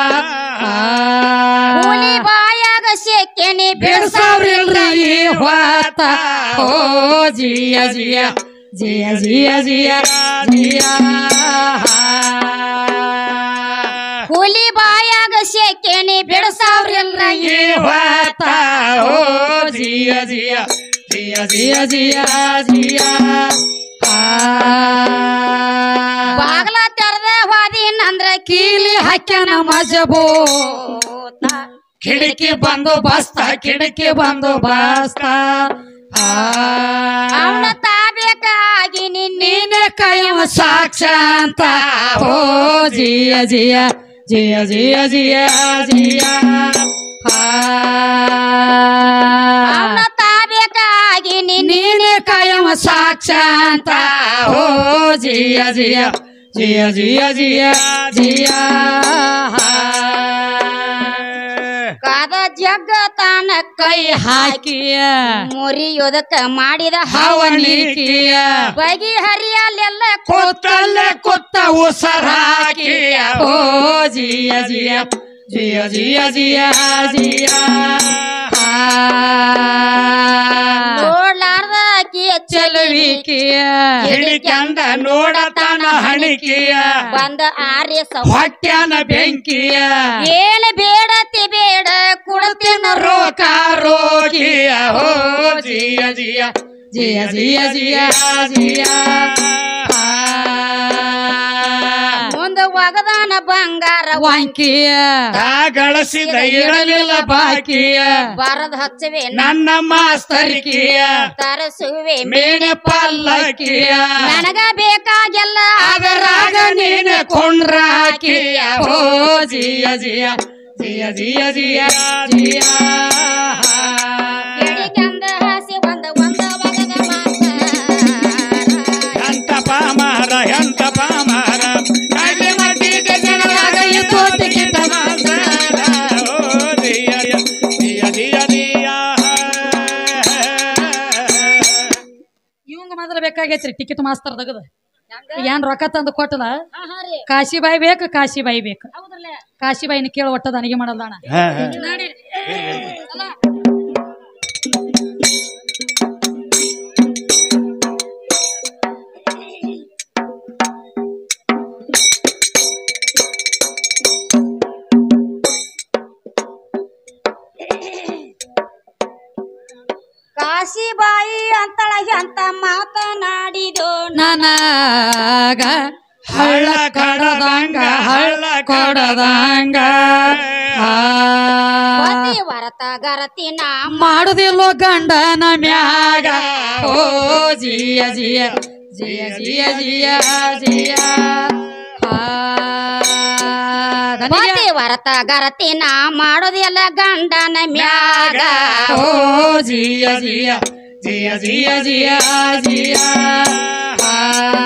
ಹುಲಿ ಬಾಯಾಗ ಸೆಕೆನಿ ಬಿಡ್ಸವ್ರಿಲ್ರಿ ಈ ಹೊತ್ತ ಓ ಜಿಯ ಜಿಯ ಜಿಯ ಜಿಯ ಜಿಯ ಜಿಯ ಹುಲಿ ಬಾಯಾಗ ಸೆಕೆನಿ ಬಿಡಸಾವ್ರಿಲ್ರ ಈ ಹೊತ್ತ ಓ ಜಿಯ ಜಿಯ ಜಿಯ ಜಿಯ ಜಿಯ ಜಿಯ ಬಾಗ್ಲ ತೆರೆದ ಹೋದಿನಂದ್ರ ಕೀಲಿ ಹಾಕ್ಯಾನ ಮಜಬೂತ ಕಿಡಕಿ ಬಂದು ಬಸ್ತ ಕಿಡಕಿ ಬಂದು ಬಸ್ತ ಅವನ ತಾಬೇಕಾಗಿ ನಿನ್ನೆ ನೀನೆ ಕೈವ ಸಾಕ್ಷ ಅಂತ ಓ ಜಿಯ ಜಿಯ ಜಿಯ ಜಿಯ ಜಿಯ ಜಿಯ ಅವನ ತಾಬೇಕಾಗಿ ನಿನ್ನೆ ನೀನೆ ಕೈವ ಸಾಕ್ಷ ಅಂತ ಓ ಜಿಯ ಜಿಯ ಜಿಯ ಜಿಯ ಜಿಯ ಜಿಯ ಕಾದ ಜಗತಾನ ಕೈ ಹಾಕಿಯ ಮುರಿಯೋದಕ್ಕ ಮಾಡಿದ ಹವನಿಕಿಯ ಬಗಿ ಹರಿಯಲ್ಲೆಲ್ಲ ಕೂತಲ್ಲೇ ಕೂತ ಉಸರಾಕಿಯ ಓ ಜಿಯ ಜಿಯ ಜಿಯ ಜಿಯ ಜಿಯ ಜಿಯ ನೋಡ್ಲಾರ್ದ ಆಕಿಯ ಚಲುವಿಕೆಯ ಹಿಡಿಕಂದ ನೋಡತಾನ ಹಣಿಕಿಯ ಬಂದ ಆರ್ಯ ಹೊಟ್ಯಾನ ಬೆಂಕಿಯ ಏನ್ ಬೇಡತಿ ಬೇಡ ಕುಡತೇನ ರೋಕ ರೋಕ ರೋಗಿಯ ಹೋ ಜಿಯ ಜಿಯ ಜಿಯ ಜಿಯ ಜಿಯ ಜಿಯ ಮುಂದ ಒಗದಾನ ಬಂಗಾರ ವಾಂಕಿಯ ತಾ ಗಳಿಸಿದ ಇರಲಿಲ್ಲ ಬಾಕಿಯ ಬರದ್ ಹಚ್ಚುವೆ ನನ್ನ ಮಾಸ್ತರಿಕೆಯ ತರಸುವೆ ಮೇನೆ ಪಲ್ಲಕ್ಕಿಯ ನನಗ ಬೇಕಾಗೆಲ್ಲ ಅದರಾಗ ನೀನ ಕೊಂಡ್ರಾಕಿಯ ಓ ಜಿಯ ಜಿಯ ಜಿಯ ಜಿಯ ಜಿಯ ಜಿಯ ಬೆಳಿಗ್ಗೆಂದ ಹಸಿ ಒಂದ ಒಂದ ಒಗದ ಮಾತಾರ ಎಂತ ಪಾಮಾರ ಎಂತ ಪಾಮಾರ ಕಾಗೆ ಮಡ್ಡಿದ ಜನರಾಗ ಇತ್ತು ಟಿಕೆಟ್ ಮಾತಾಡ ಓ ಜಿಯ ಜಿಯ ಜಿಯ ಜಿಯ ಇವಂಗ ಮಾತ್ರ ಬೇಕಾಗೈತ್ರಿ ಟಿಕೆಟ್ ಮಾಸ್ತರ್ ತಗದ ಏನ್ ರೊಕ್ಕ ತಂದು ಕೊಟ್ಟದ ಕಾಶಿಬಾಯಿ ಬೇಕು ಕಾಶಿಬಾಯಿ ಬೇಕು ಕಾಶಿಬಾಯಿನ ಕೇಳ ಒಟ್ಟದ ಅನಿಗೆ ಮಾಡಲ್ಲ ಅಣ್ಣ ಕಾಶಿಬಾಯಿ ಅಂತಳ ಅಂತ ಮಾತನಾಡಿದೋ ನನಗ ಹಳ್ಳ ಕಡದಂಗ ಹಳ್ಳ ಕೊಡದಂಗ ಆ, ಪತಿ ವರತ ಗರತಿ ನಾ ಮಾಡುದಿಲ್ಲೋ ಗಂಡನ ಮ್ಯಾಗ ಓ ಜಿಯ ಜಿಯ ಜಿಯ ಜಿಯ ಜಿಯ ಜಿಯ ಆ, ನನಗೆ ಪತಿ ವರತ ಗರತಿ ನಾ ಮಾಡೋದಿಲ್ಲ ಗಂಡನ ಮ್ಯಾಗ ಓ ಜಿಯ ಜಿಯ ಜಿಯ ಜಿಯ ಜಿಯ ಜಿಯ ಆ,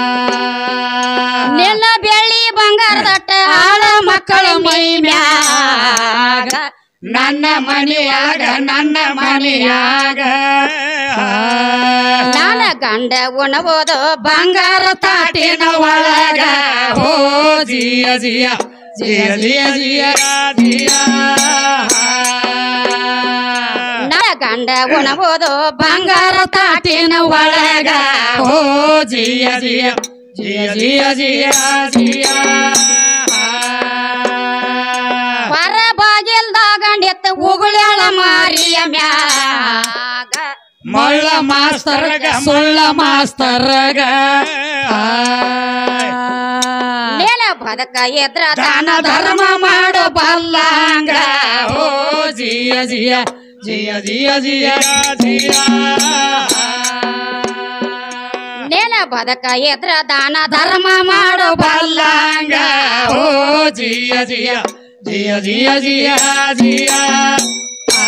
ನಿನ್ನ ಬೆಳ್ಳಿ ಬಂಗಾರದಟ್ಟ ಆಳ ಮಕ್ಕಳ ಮೈ ಮ್ಯಾಗ ನನ್ನ ಮನೆಯಾಗ ನನ್ನ ಮನೆಯಾಗ ನಾನ ಗಂಡ ಉಣಬೋದು ಬಂಗಾರ ತಾಟಿನ ಒಳಗ ಓ ಜಿಯ ಜಿಯ ಜಿಯ ಜಿಯ ಜಿಯ ಜಿಯ ನನ್ನ ಗಂಡ ಉಣಬೋದು ಬಂಗಾರ ತಾಟಿನ ಒಳಗ ಓ ಜಿಯ ಜಿಯ ಜಿಯ ಜಿಯ ಜಿಯ ಜಿಯ ಹೊರ ಬಾಗಿಲ್ದಾಗಂಡೆತ್ತ ಉಗುಳ್ಯಾಳ ಮಾರಿಯ ಮ್ಯಾಗ ಮಳ್ಳ ಮಾಸ್ತರ್ಗ ಸುಳ್ಳ ಮಾಸ್ತರ್ಗ ಆ. ನೆಲ ಬದಕ ಎದ್ರ ದಾನ ಧರ್ಮ ಮಾಡೋ ಬಲ್ಲಂಗ ಓ ಜಿಯ ಜಿಯ ಜಿಯ ಜಿಯ ಜಿಯ ಜಿಯ ನೆಲ ಬದಕ ಎದ್ರ ದಾನ ಧರ್ಮ ಮಾಡೋ ಬಲ್ಲಂಗ ಓ ಜಿಯ ಜಿಯ ಜಿಯ ಜಿಯ ಜಿಯ ಜಿಯ ಆ.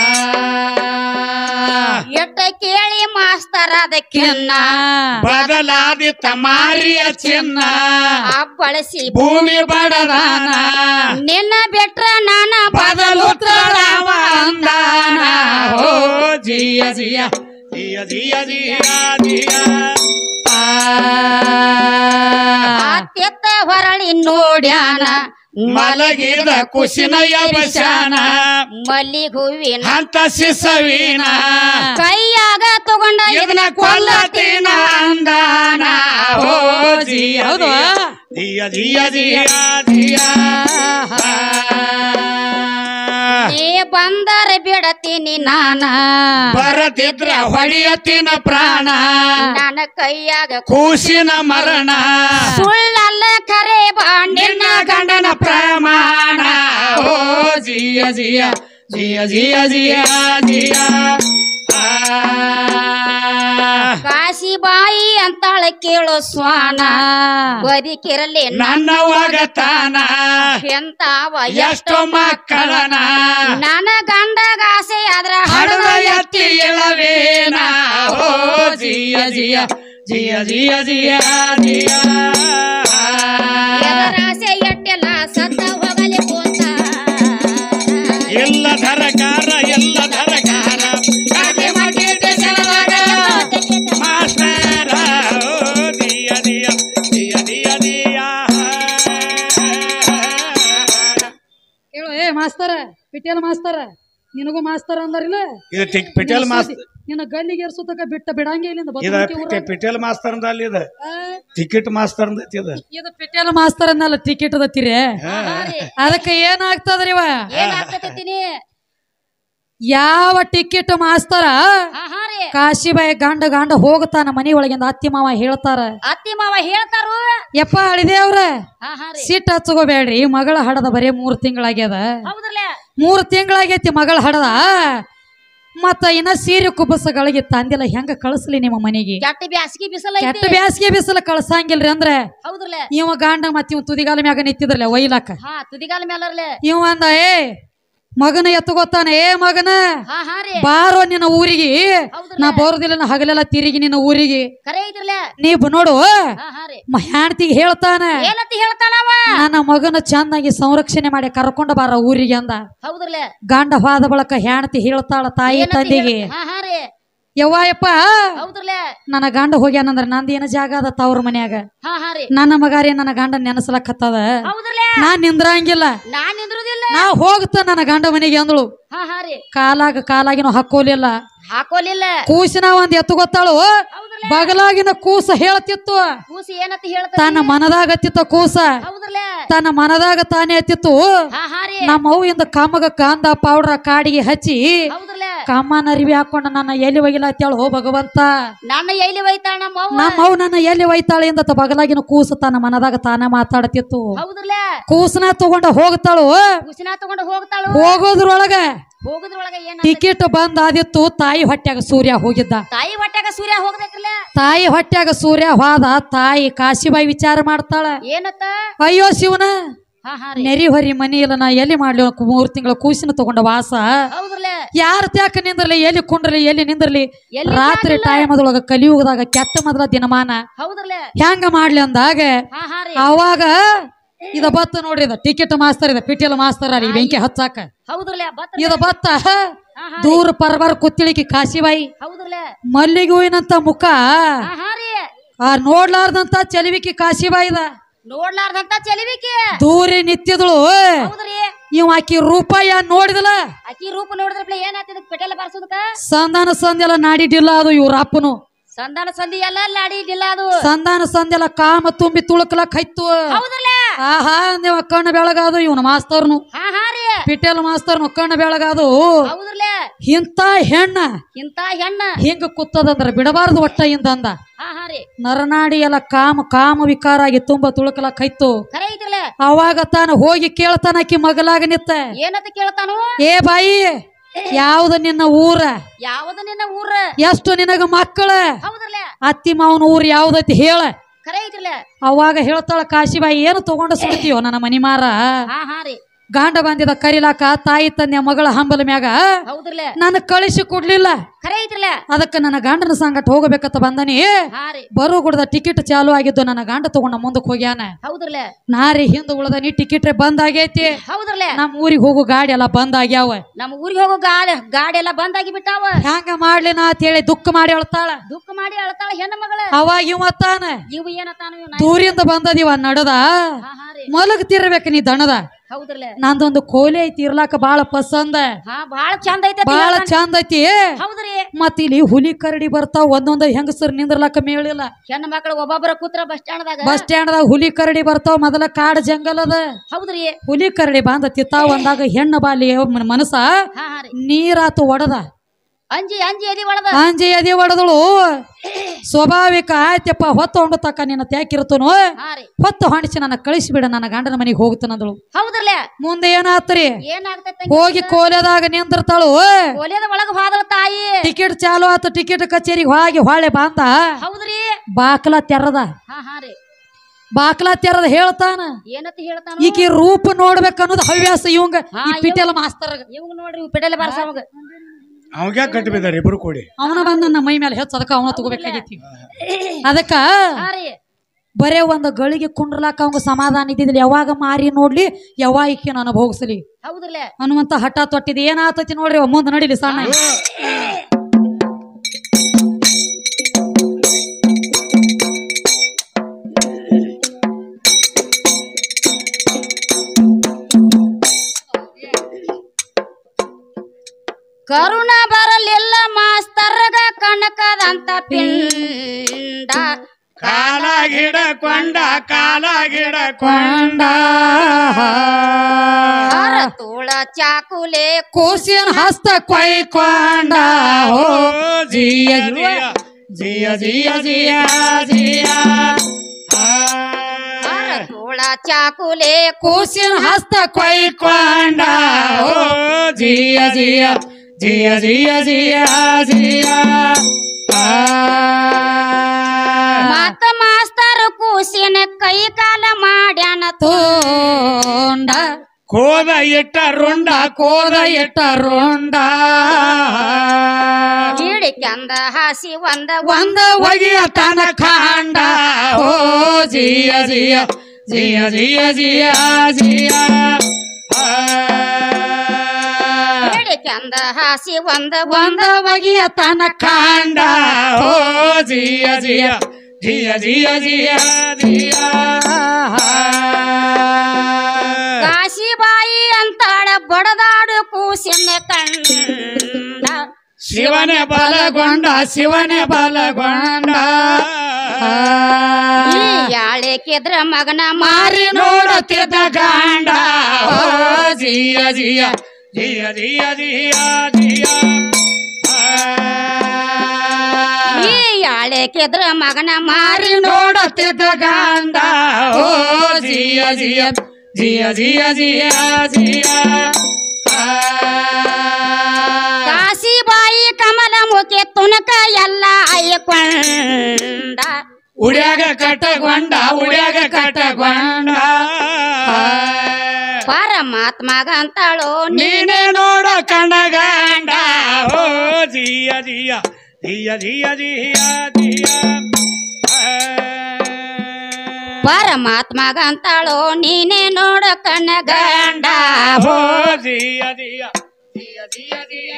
ಎಟ್ಟ ಕೇಳಿ ಮಾಸ್ತರ್ ಅದಕ್ಕಿನ್ನ ಬದಲಾದಿತ್ತ ಮಾರಿಯ ಚಿನ್ನ ಬಳಸಿ ಭೂಮಿ ಬಡದಾನ ನಿನ್ನ ಬಿಟ್ರ ನಾನ ಬದಲು ತಡವ ಅಂದಾನ ಓ ಜಿಯ ಜಿಯ ಜಿಯ ಜಿಯ ಜಿಯ ಜಿಯ ಅತ್ಯತ್ತ ಹೊರಳಿ ನೋಡ್ಯಾನ ಮಲಗಿದ ಕುಸಿನ ಯಬಶಾನ ಮಲ್ಲಿಗ್ ಹೂವಿನ ಅಂತ ಸಿಸವಿನ ಕೈಯಾಗ ತಗೊಂಡ ಇದನ್ನ ಕೊಲ್ಲತಿನ ಅಂದಾನ ಓ ಜಿಯ ಹೌದು ಜಿಯ ಜಿಯ ಜಿಯ ಜಿಯ ನೀ ಬಂದರ ಬಿಡತೀನಿ ನಾನ ಬರದಿದ್ರ ಹೊಡಿಯತಿನ ಪ್ರಾಣ ನನ್ನ ಕೈಯಾಗ ಕೂಸಿನ ಮರಣ ಸುಳ್ಳಲ್ಲ ಕರೆ ಬಾಂಡಿನ ನಿನ್ನ ಗಂಡನ ಪ್ರಮಾಣ ಓ ಜಿಯ ಜಿಯ ಜಿಯ ಜಿಯ ಜಿಯ ಜಿಯ ಆ. ಕಾಶಿ ಬಾಯಿ ಅಂತಾಳ ಕೇಳೋ ಸ್ವಾನ ಬದುಕಿರಲಿ ನನ್ನ ಒಗತಾನ ಎಂತಾವ ಎಷ್ಟೋ ಮಕ್ಕಳನ ನನ್ನ ಗಂಡಗಾಸೆ ಆದ್ರ ಹಡದ ಹಡದ ಎತ್ತಿ ಇಳವೇನ ಓ ಜಿಯ ಜಿಯ ಜಿಯ ಜಿಯ ಜಿಯ ಜಿಯ ಎದರಾಸೆ ಎಟ್ಟೆಲ್ಲ ಸತ್ತ ಹೋಗಲಿ ಕೂತ ಎಲ್ಲ ಧರಕಾರ ಎಲ್ಲ ಧರಕಾರ ಕಾಗೆ ಮಾಡಿದ ಜನರಾಗ ಮಾಸ್ತರ ಓ ದಿಯ ದಿಯ ದಿಯ ದಿಯ ದಿಯ ಹೇಳು ಏ ಮಾಸ್ತರ ಪಿಟೇಲ್ ಮಾಸ್ತರ ನಿನಗೂ ಮಾಸ್ತರ ಅಂದಾರಿಲ್ಲ ಇದು ಟಿಕ್ ಪಿಟೇಲ್ ಮಾಸ್ತರ್ ನಿನ್ನ ಗಲ್ಲಿಗೆ ಏರ್ಸುತ್ತಕ ಬಿಟ್ಟ ಬಿಡಂಗೆ ಇಲ್ಲಿಂದ ಇದು ಬದುಕಿ ಊರಾಗ. ಪಿ- ಪಿಟೇಲ್ ಮಾಸ್ತರ್ ಅಂದಲ್ಲಿ ಇದು ಆ, ಟಿಕೆಟ್ ಮಾಸ್ತರ್ ಅಂದೈತಿ ಇದು ಇದು ಪಿಟೇಲ್ ಮಾಸ್ತರ್ ಅನ್ನಲ್ಲ ಟಿಕೆಟ್ ಅದತ್ತಿರಿ ಅದಕ್ಕೆ ಏನಾಗ್ತದ್ರಿ ಇವ ಏನ್ ಹಾಕತ್ತೀನಿ ಯಾವ ಟಿಕೆಟ್ ಮಾಸ್ತರ ಹಾ ಹಾ ರೀ ಕಾಶಿಬಾಯಿ ಗಂಡ ಗಂಡ ಹೋಗ್ತಾನ ಮನಿ ಒಳಗಿಂದ ಅತ್ತಿ ಮಾವ ಹೇಳ್ತಾರ ಅತ್ತಿ ಮಾವ ಹೇಳ್ತಾರು ಯಪ್ಪ ಅಳಿದೇವ್ರ ಹಾ ಹಾ ರೀ ಸಿಟ್ಟು ಹಚ್ಕೋಬೇಡ್ರಿ ಮಗಳ ಹಡದ ಬರೀ ಮೂರ್ ತಿಂಗಳಾಗ್ಯದ ಹೌದ್ರಲ್ಲ ಮೂರ್ ತಿಂಗಳಾಗೈತಿ ಮಗಳ ಹಡದ ಮತ್ತ ಇನ್ನ ಸೀರೆ ಕುಬಸಗಳಿಗೆ ತಂದಿಲ್ಲ ಹೆಂಗ ಕಳಿಸ್ಲಿ ನಿಮ್ಮ ಮನೆಗೆ ಕೆಟ್ಟ ಬ್ಯಾಸಗಿ ಬಿಸಲ ಕೆಟ್ಟ ಬ್ಯಾಸಿಗೆ ಬಿಸಿಲು ಕಳ್ಸಂಗಿಲ್ರಿ ಅಂದ್ರೆ ಹೌದ್ರಲ್ಲ ಇವ ಗಂಡ ಮತ್ತ ಇವ ತುದಿಗಾಲ ಮ್ಯಾಗ ನಿಂತಿದ್ರಲ್ಲ ಒಯ್ಲಾಕ ಹಾ ತುದಿಗಾಲ ಮೇಲರ್ಲೆ ಇವ ಅಂದ ಏ ಮಗನ ಎತ್ತಗೋತಾನ ಏ ಮಗನ ಹಾ ಹಾ ರೀ ಬಾರೋ ನಿನ್ನ ಊರಿಗೆ ಹೌದ್ರಲ್ಲ ನಾ ಬರೋದಿಲ್ಲ ನಾ ಹಗಲೆಲ್ಲ ತಿರುಗಿ ನಿನ್ನ ಊರಿಗೆ ಕರೆ ಐತ್ರಲ್ಲ ನೀ ಬ- ನೋಡು ಹಾ ಹಾ ರೀ ಹೆಣ್ತಿಗೆ ಹೇಳ್ತಾನ ಏನಂತ ಹೇಳ್ತಾನವ ನನ್ನ ಮಗನ ಚಂದಾಗಿ ಸಂರಕ್ಷಣೆ ಮಾಡಿ ಕರ್ಕೊಂಡ ಬಾರ ಊರಿಗೆ ಅಂದ ಹೌದ್ರಲ್ಲ ಗಂಡ ಹೋದ ಬಳಕ ಹೆಣ್ತಿ ಹೇಳ್ತಾಳ ತಾಯಿ ಏನಂತ ತಂದೆಗೆ ಹೇಳ್- ಹಾ ಹಾ ರೀ ಯವ್ವ ಯಪ್ಪ ಹೌದ್ರಲ್ಲ ನನ್ನ ಗಂಡ ಹೋಗ್ಯಾನಂದ್ರ ನಂದು ಏನ ಜಾಗ ಅದ ತವ್ರ ಮನ್ಯಾಗ ಹಾ ಹಾ ರೀ ನನ್ನ ಮಗಾರಿ ನನ್ನ ಗಂಡ ನೆನಸ್ಲಕತ್ತದ ಹೌದ್ರಲ್ಲ ನಾ ನಿಂದ್ರಂಗಿಲ್ಲ ನಾನ್ ನಿಂದ್ರುದಿಲ್ಲ ನಾ ಹೋಗ್ತ ನನ್ನ ಗಂಡ ಮನೆಗೆ ಅಂದಳು ಹಾ ಹಾ ರೀ ಕಾಲಾಗ ಕಾಲಾಗಿನೂ ಹಾಕೋಲಿಲ್ಲ ಹಾಕೋಲಿಲ್ಲ ಕೂಸಿನ ಒಂದ್ ಎತ್ತು ಗೊತ್ತಾಳು ಹೌದ್ರಲ್ಲ ಬಗಲಾಗಿನ ಕೂಸ ಹೇಳ್ತಿತ್ತು ಕೂಸಿ ಏನಂತ ಹೇಳ್ತಾನ ತನ್ನ ಮನದಾಗ ಹತ್ತಿತ್ತ ಕೂಸ ಹೌದ್ರಲ್ಲ ತನ್ನ ಮನದಾಗ ತಾನೇ ಹತ್ತಿತ್ತು ಹಾ ಹಾ ರೀ ನಮ್ಮ ಅವ್ವಿಂದ ಕಮ್ಮಗ ಕಾಂದ ಪೌಡ್ರ ಕಾಡಿಗೆ ಹಚ್ಚಿ ಹೌದ್ರಲ್ಲ ಕಮ್ಮನ ಅರಿವಿ ಹಾಕೊಂಡ ನನ್ನ ಎಲ್ಲಿ ಒಗಿಲ ಅಂತೇಳಿ ಹೋ ಭಗವಂತ ನನ್ನ ಎಲ್ಲಿ ಒಯ್ತಾಳ ನಮ್ಮ ಅವ್ವ ನಮ್ಮ ಅವ್ ನನ್ನ ಎಲ್ಲಿ ಒಯ್ತಾಳೆ ಎಂದ ಬಗಲಾಗಿನ ಕೂಸು ತನ್ನ ಮನದಾಗ ತಾನ ಮಾತಾಡತಿತ್ತು ಹೌದ್ರಲ್ಲ ಕೂಸನ ತಗೊಂಡ ಹೋಗ್ತಾಳು ಕೂಸಿನ ತಗೊಂಡು ಹೋಗ್ತಾಳು ಹೋಗೋದ್ರೊಳಗ ಹೋಗುದ್ರೊಳಗ ಏನ ಟಿಕೆಟ್ ಬಂದ್ ಆದಿತ್ತು ತಾಯಿ ಹೊಟ್ಯಾಗ ಸೂರ್ಯ ಹೋಗಿದ್ದ ತಾಯಿ ಹೊಟ್ಯಾಗ ಸೂರ್ಯ ಹೋಗ್ಬೇಕಲ್ಲ ತಾಯಿ ಹೊಟ್ಯಾಗ ಸೂರ್ಯ ಹೋದ ತಾಯಿ ಕಾಶಿಬಾಯಿ ವಿಚಾರ ಮಾಡ್ತಾಳ ಏನತ್ತ ಅಯ್ಯೋ ಶಿವನ ಹಾ ಹಾ ರೀ ನೆರಿ ಹೊರಿ ಮನಿ ಇಲ್ಲ ನಾ ಎಲ್ಲಿ ಮಾಡ್ಲಿ ಅವ್ನ್ ಮೂರ್ ತಿಂಗಳ ಕೂಸಿನ ತಗೊಂಡ ವಾಸ ಹೌದ್ರಲ್ಲ ಯಾರ ತ್ಯಾಕ ನಿಂದ್ರಲಿ ಎಲ್ಲಿ ಕುಂಡ್ರಲಿ ಎಲ್ಲಿ ನಿಂದ್ರಲಿ ಎಲ್ಲಿ ರಾತ್ರಿ ಟೈಮ್ ಅದೊಳಗ ಕಲಿಯುಗದಾಗ ಕೆಟ್ಟ ಮೊದಲ ದಿನಮಾನ ಹೌದ್ರಲ್ಲ ಹೆಂಗ ಮಾಡ್ಲಿ ಅಂದಾಗ ಹಾ ಹಾ ರೀ ಅವಾಗ ಇದ ಬತ್ತ ನೋಡ್ರಿ ಇದ ಟಿಕೆಟ್ ಮಾಸ್ತರ್ ಇದ ಪಿಟಿಎಲ್ ಮಾಸ್ತರ್ ಅಲ್ಲಿ ಬೆಂಕಿ ಹಚ್ಚಾಕ ಹೌದ್ರಲ್ಲ ಬತ್ತ ಇದ ಬತ್ತ ಹಾ ಹಾ ದೂರ ಪರಬರ್ ಕುತ್ತಿಳಿಕಿ ಕಾಶಿಬಾಯಿ ಹೌದ್ರಲ್ಲ ಮಲ್ಲಿಗೆ ಹೂವಿನಂತ ಮುಖ ಹಾ ಹಾ ರೀ ಆ ನೋಡ್ಲಾರ್ದಂತ ಚಲಿವಿಕಿ ಕಾಶಿಬಾಯಿದ ನೋಡ್ಲಾರ್ದಂತ ಚೆಲಿವಿಕೆ ದೂರಿ ನಿತ್ಯದಳು ಹೌದ್ರಿ ಇವ್ ಆಕಿ ರೂಪ ಯಾ ನೋಡಿದಲ ಅಕ್ಕಿ ರೂಪ ನೋಡಿದ್ರಪ್ಲೆ ಏನಾಗ್ತದ ಪೆಟೆಲ್ಲ ಬಾರ್ಸೋದಕ್ಕ ಸಂಧಾನ ಸಂದೆಲ್ಲ ನಾಡಿಡಿಲ್ಲ ಅದು ಇವ್ರ ಅಪ್ಪನು ಸಂಧಾನ ಸಂಧಿ ಎಲ್ಲ ಲಾಡಿದಿಲ್ಲ ಅದು ಸಂಧಾನ ಸಂದೆಲ್ಲ ಕಾಮ ತುಂಬಿ ತುಳುಕ್ಲಕ್ ಹೈತು ಹೌದ್ರಲ್ಲ ಆಹಾ ನೀವ ಕಣ್ಣು ಬೆಳಗಾದು ಇವನ ಮಾಸ್ತರ್ನು ಹಾ ಹಾ ರೀ ಪಿಟೇಲ್ ಮಾಸ್ತರ್ನು ಕಣ್ಣು ಬೆಳಗಾದು ಹೌದ್ರಲ್ಲ ಇಂತ ಹೆಣ್ಣ ಇಂತ ಹೆಣ್ಣ ಹಿಂಗ ಕುತ್ತದಂದ್ರ ಬಿಡಬಾರ್ದು ಒಟ್ಟ ಇಂದಂದ ಹಾ ಹಾ ರೀ ನರನಾಡಿ ಎಲ್ಲ ಕಾಮ ಕಾಮ ವಿಕಾರ ಆಗಿ ತುಂಬಾ ತುಳುಕಲಕ್ ಹೈತು ಖರೆ ಐತ್ರಲ್ಲ ಅವಾಗ ತಾನು ಹೋಗಿ ಕೇಳ್ತಾನ ಆಕಿ ಮಗಲಾಗ ನಿತ್ತ ಏನಂತ ಕೇಳ್ತಾನು ಏ ಬಾಯಿ ಯಾವ್ದ ನಿನ್ನ ಊರ ಯಾವದ ನಿನ್ನ ಊರ ಎಷ್ಟು ನಿನಗ ಮಕ್ಕಳ ಹೌದ್ರಲ್ಲ ಅತ್ತಿ ಮಾವನ ಊರ್ ಯಾವ್ದೈತಿ ಹೇಳ ಖರೆ ಐತ್ರಲ್ಲ ಅವಾಗ ಹೇಳ್ತಾಳ ಕಾಶಿಬಾಯಿ ಏನು ತಗೊಂಡ ಸುಡ್ತೀಯೋ ನನ್ನ ಮನಿಮಾರ ಹಾ ಹಾ ರೀ ಗಂಡ ಬಂದಿದ ಕರಿಲಾಕ ತಾಯಿ ತಂದೆ ಮಗಳ ಹಂಬಲ ಮ್ಯಾಗ ಹೌದ್ರಲ್ಲ ನಾನು ಕಳಿಸಿ ಕೊಡ್ಲಿಲ್ಲ ಖರೆ ಐತ್ರಲ್ಲ ಅದಕ್ಕ ನನ್ನ ಗಂಡನ ಸಂಗಟ ಹೋಗಬೇಕಂತ ಬಂದನಿ ಹಾ ರೀ ಬರೋ ಗುಡ್ದ ಟಿಕೆಟ್ ಚಾಲು ಆಗಿದ್ದು ನನ್ನ ಗಂಡ ತಗೊಂಡ ಮುಂದಕ್ಕೆ ಹೋಗ್ಯಾನ ಹೌದ್ರಲ್ಲ ನಾರಿ ಹಿಂದ ಉಳ್ದನಿ ಟಿಕೆಟ್ ಬಂದ್ ಆಗೈತಿ ಹೌದ್ರಲ್ಲ ನಮ್ಮ ಊರಿಗೆ ಹೋಗೋ ಗಾಡಿ ಎಲ್ಲ ಬಂದ್ ಆಗ್ಯಾವ ನಮ್ಮ ಊರಿಗೆ ಹೋಗೋ ಗಾಡಿ ಗಾಡಿ ಎಲ್ಲ ಬಂದಾಗಿ ಬಿಟ್ಟಾವ ಹೆಂಗ ಮಾಡ್ಲಿ ನಾ ಅಂತ ಹೇಳಿ ದುಃಖ ಮಾಡಿ ಹೇಳ್ತಾಳ ದುಃಖ ಮಾಡಿ ಅಳ್ತಾಳ ಹೆಣ್ಣ ಮಗಳ ಅವಾಗ ಇವತ್ತಾನ ಇವು ಏನತಾನು ಇವ್ ದೂರಿಂದ ಬಂದದಿವ ನಡದ ಹಾ ಹಾ ರೀ ಮಲಗ್ತಿರ್ಬೇಕ ನೀ ದಣದ ಹೌದ್ರಲ್ಲ ನಂದೊಂದು ಕೋಲೆ ಐತಿ ಇರ್ಲಾಕ ಬಾಳ ಪಸಂದ ಹಾ ಬಾಳ ಚಂದ ಐತೆ ಬಾಳ ಚಂದ ಐತಿ ಹೌದ್ರಿ ಮತ್ ಇಲ್ಲಿ ಹುಲಿ ಕರಡಿ ಬರ್ತಾವ ಒಂದೊಂದ ಹೆಂಗಸರ್ ನಿಂದ್ರಲಾಕ ಮೇಳಿಲ್ಲ ಹೆಣ್ಣ ಮಕ್ಕಳು ಒಬ್ಬೊಬ್ಬರ ಕೂತ್ರ ಬಸ್ ಸ್ಟ್ಯಾಂಡ್ದಾಗ ಬಸ್ ಸ್ಟ್ಯಾಂಡ್ದಾಗ ಹುಲಿ ಕರಡಿ ಬರ್ತಾವ ಮೊದಲ ಕಾಡ್ ಜಂಗಲ್ ಅದ ಹೌದ್ರಿ ಹುಲಿ ಕರಡಿ ಬಂದ ತಿತ್ತಾವ ಅಂದಾಗ ಹೆಣ್ಣ ಬಾಲಿ ಮ- ಮನಸ ಹಾ ಹಾ ರೀ ನೀರಾತು ಒಡದ ಅಂಜಿ ಅಂಜಿ ಎದಿ ಒಳದ ಅಂಜಿ ಅದಿ ಒಡದಳು ಸ್ವಾಭಾವಿಕ ಆಯ್ತಪ್ಪ ಹೊತ್ತು ಹೊಂಡು ತಕ್ಕ ನಿನ್ನ ತ್ಯಾಕಿರ್ತನು ಹಾ ರೀ ಹೊತ್ತು ಹೊಂಡಿಸಿ ನನ್ನ ಕಳಿಸಿಬಿಡ ನನ್ನ ಗಂಡನ ಮನೆಗೆ ಹೋಗ್ತಾನಂದಳು ಹೌದ್ರಲ್ಲ ಮುಂದೆ ಏನಾತ್ರಿ ಏನಾಗ್ತೈತೆ ಹೋಗಿ ಕೋಲೆದಾಗ ನಿಂದಿರ್ತಾಳು ಒಲೆದ ಒಳಗ ಹೋದಳ ತಾಯಿ ಟಿಕೆಟ್ ಚಾಲು ಆತ ಟಿಕೆಟ್ ಕಚೇರಿಗೆ ಹೋಗಿ ಹೊಳೆ ಬಂದ ಹೌದ್ರಿ ಬಾಕ್ಲ ತೆರದ ಹಾ ಹಾ ರೀ ಬಾಕ್ಲ ತೆರದ ಹೇಳ್ತಾನ ಏನಂತ ಹೇಳ್ತಾನ ಈಕಿ ರೂಪ ನೋಡ್ಬೇಕನ್ನೋದು ಹವ್ಯಾಸ ಇವಂಗ ಹಾ, ಈ ಪಿಟೆಲ ಮಾಸ್ತರ್ ಇವಂಗ ನೋಡ್ರಿ ಪೆಡಲೆ ಬಾರ್ಸವಾಗ ಅವಾಗ ಕಟ್ಟಿ ಬಿದ್ದಾರ ಇಬ್ರು ಕೂಡಿ ಅವನ ಬಂದ ನಮ್ಮ ಮೈ ಮೇಲೆ ಹೆಚ್ಚು ಅದಕ್ಕ ಅವನ ತಗೋಬೇಕಾಗೈತಿ ಅದಕ್ಕ ಹಾ ರೀ ಬರೇ ಒಂದು ಗಳಿಗೆ ಕುಂಡ್ರಲಾಕ ಅವಂಗ ಸಮಾಧಾನ ಇದ್ದಿದ್ದಿಲ್ಲ ಯಾವಾಗ ಮಾರಿ ನೋಡ್ಲಿ ಯಾವಾಗ ಈಕೆ ನಾನು ಭೋಗಿಸ್ಲಿ ಹೌದ್ರಲ್ಲ ಅನ್ನುವಂತ ಹಠ ತೊಟ್ಟಿದ್ ಏನಾತತಿ ನೋಡ್ರಿ ಅವ ಮುಂದೆ ನಡಿಲಿ ಸಣ್ಣ ಕರುಣ ಬರಲಿಲ್ಲ ಮಾಸ್ತರ್ಗ ಕನಕದಂತ ಪಿಂಡ ಕಾಲ ಗಿಡ ಕೊಂಡ ಕಾಲ ಗಿಡ ಕೊಂಡ ಹರ ತೋಳ ಚಾಕುಲೆ ಕೂಸಿನ ಹಸ್ತ ಕೊಯ್ಕೊಂಡ ಹೋ ಜಿಯ ಜಿಯ ಜಿಯ ಜಿಯ ಜಿಯ ಜಿಯ ತೋಳ ಚಾಕುಲೆ ಕೂಸಿನ ಹಸ್ತ ಕೊಯ್ಕೊಂಡ ಹೋ ಜಿಯ ಜಿಯ ಜಿಯ ಜಿಯ ಜಿಯ ಜಿಯ ಆ. ಮತ್ತ ಮಾಸ್ತರ್ ಕೂಸಿನ ಕೈ ಕಾಲ ಮಾಡ್ಯಾನ ತೋಂಡ ಕೋದ ಇಟ್ಟ ರುಂಡ ಕೋದ ಇಟ್ಟ ರೋಂಡ ಹಿಡಿಕೆಂದ ಹಾಸಿ ಒಂದ ಒಂದ ಒಗಿಯ ತನ ಕಾಂಡ ಓ ಜಿಯ ಜಿಯ ಜಿಯ ಜಿಯ ಜಿಯ ಜಿಯ ಆ. ಹಿಡಿಕೆಂದ ಹಾಸಿ ಒಂದ ಒಂದ ಒಗಿಯ ತನ ಕಾಂಡ ಓ ಜಿಯ ಜಿಯ ಜಿಯ ಜಿಯ ಜಿಯ ಜಿಯ ಕಾಶಿಬಾಯಿ ಅಂತಾಳ ಬಡದಾಡು ಕೂಸಿನ ಕಂಡ ಶಿವನೇ ಬಲಗೊಂಡ ಶಿವನೇ ಬಲಗೊಂಡ ಈ ಯಾಳೆ ಕೆದ್ರ ಮಗನ ಮಾರಿ ಮಾರಿ ನೋಡುತ್ತಿದ್ದ ಗಾಂಡ ಓ ಜಿಯ ಜಿಯ ಜಿಯ ಜಿಯ ಜಿಯ ಜಿಯ ಈ ಯಾಳೆ ಕೆದ್ರ ಮಗನ ಮಾರಿ ಮಾರಿ ನೋಡುತ್ತಿದ್ದ ಗಾಂಡ ಓ ಜಿಯ ಜಿಯ ಜಿಯ ಜಿಯ ಜಿಯ ಜಿಯ ಕಾಶಿಬಾಯಿ ಕಮಲ ಮುಖೆ ತುನಕ ಎಲ್ಲ ಅಯ್ಯಕೊಂಡ ಉಡ್ಯಾಗ ಕಟಗೊಂಡ ಉಡ್ಯಾಗ ಕಟಗೊಂಡ ಪರಮಾತ್ಮಗಂತಾಳೋ ನೀ ನೀನೇ ನೋಡ ಕಣಗಂಡ ಓ ಜಿಯ ಜಿಯ ಜಿಯ ಜಿಯ ಜಿಯ ಜಿಯ ಪರಮಾತ್ಮಗಂತಾಳೋ ನೀನೇ ನೋಡ ಕಣ್ಣಗಂಡ ಓ ಜಿಯ ಜಿಯ ಜಿಯ ಜಿಯ ಜಿಯ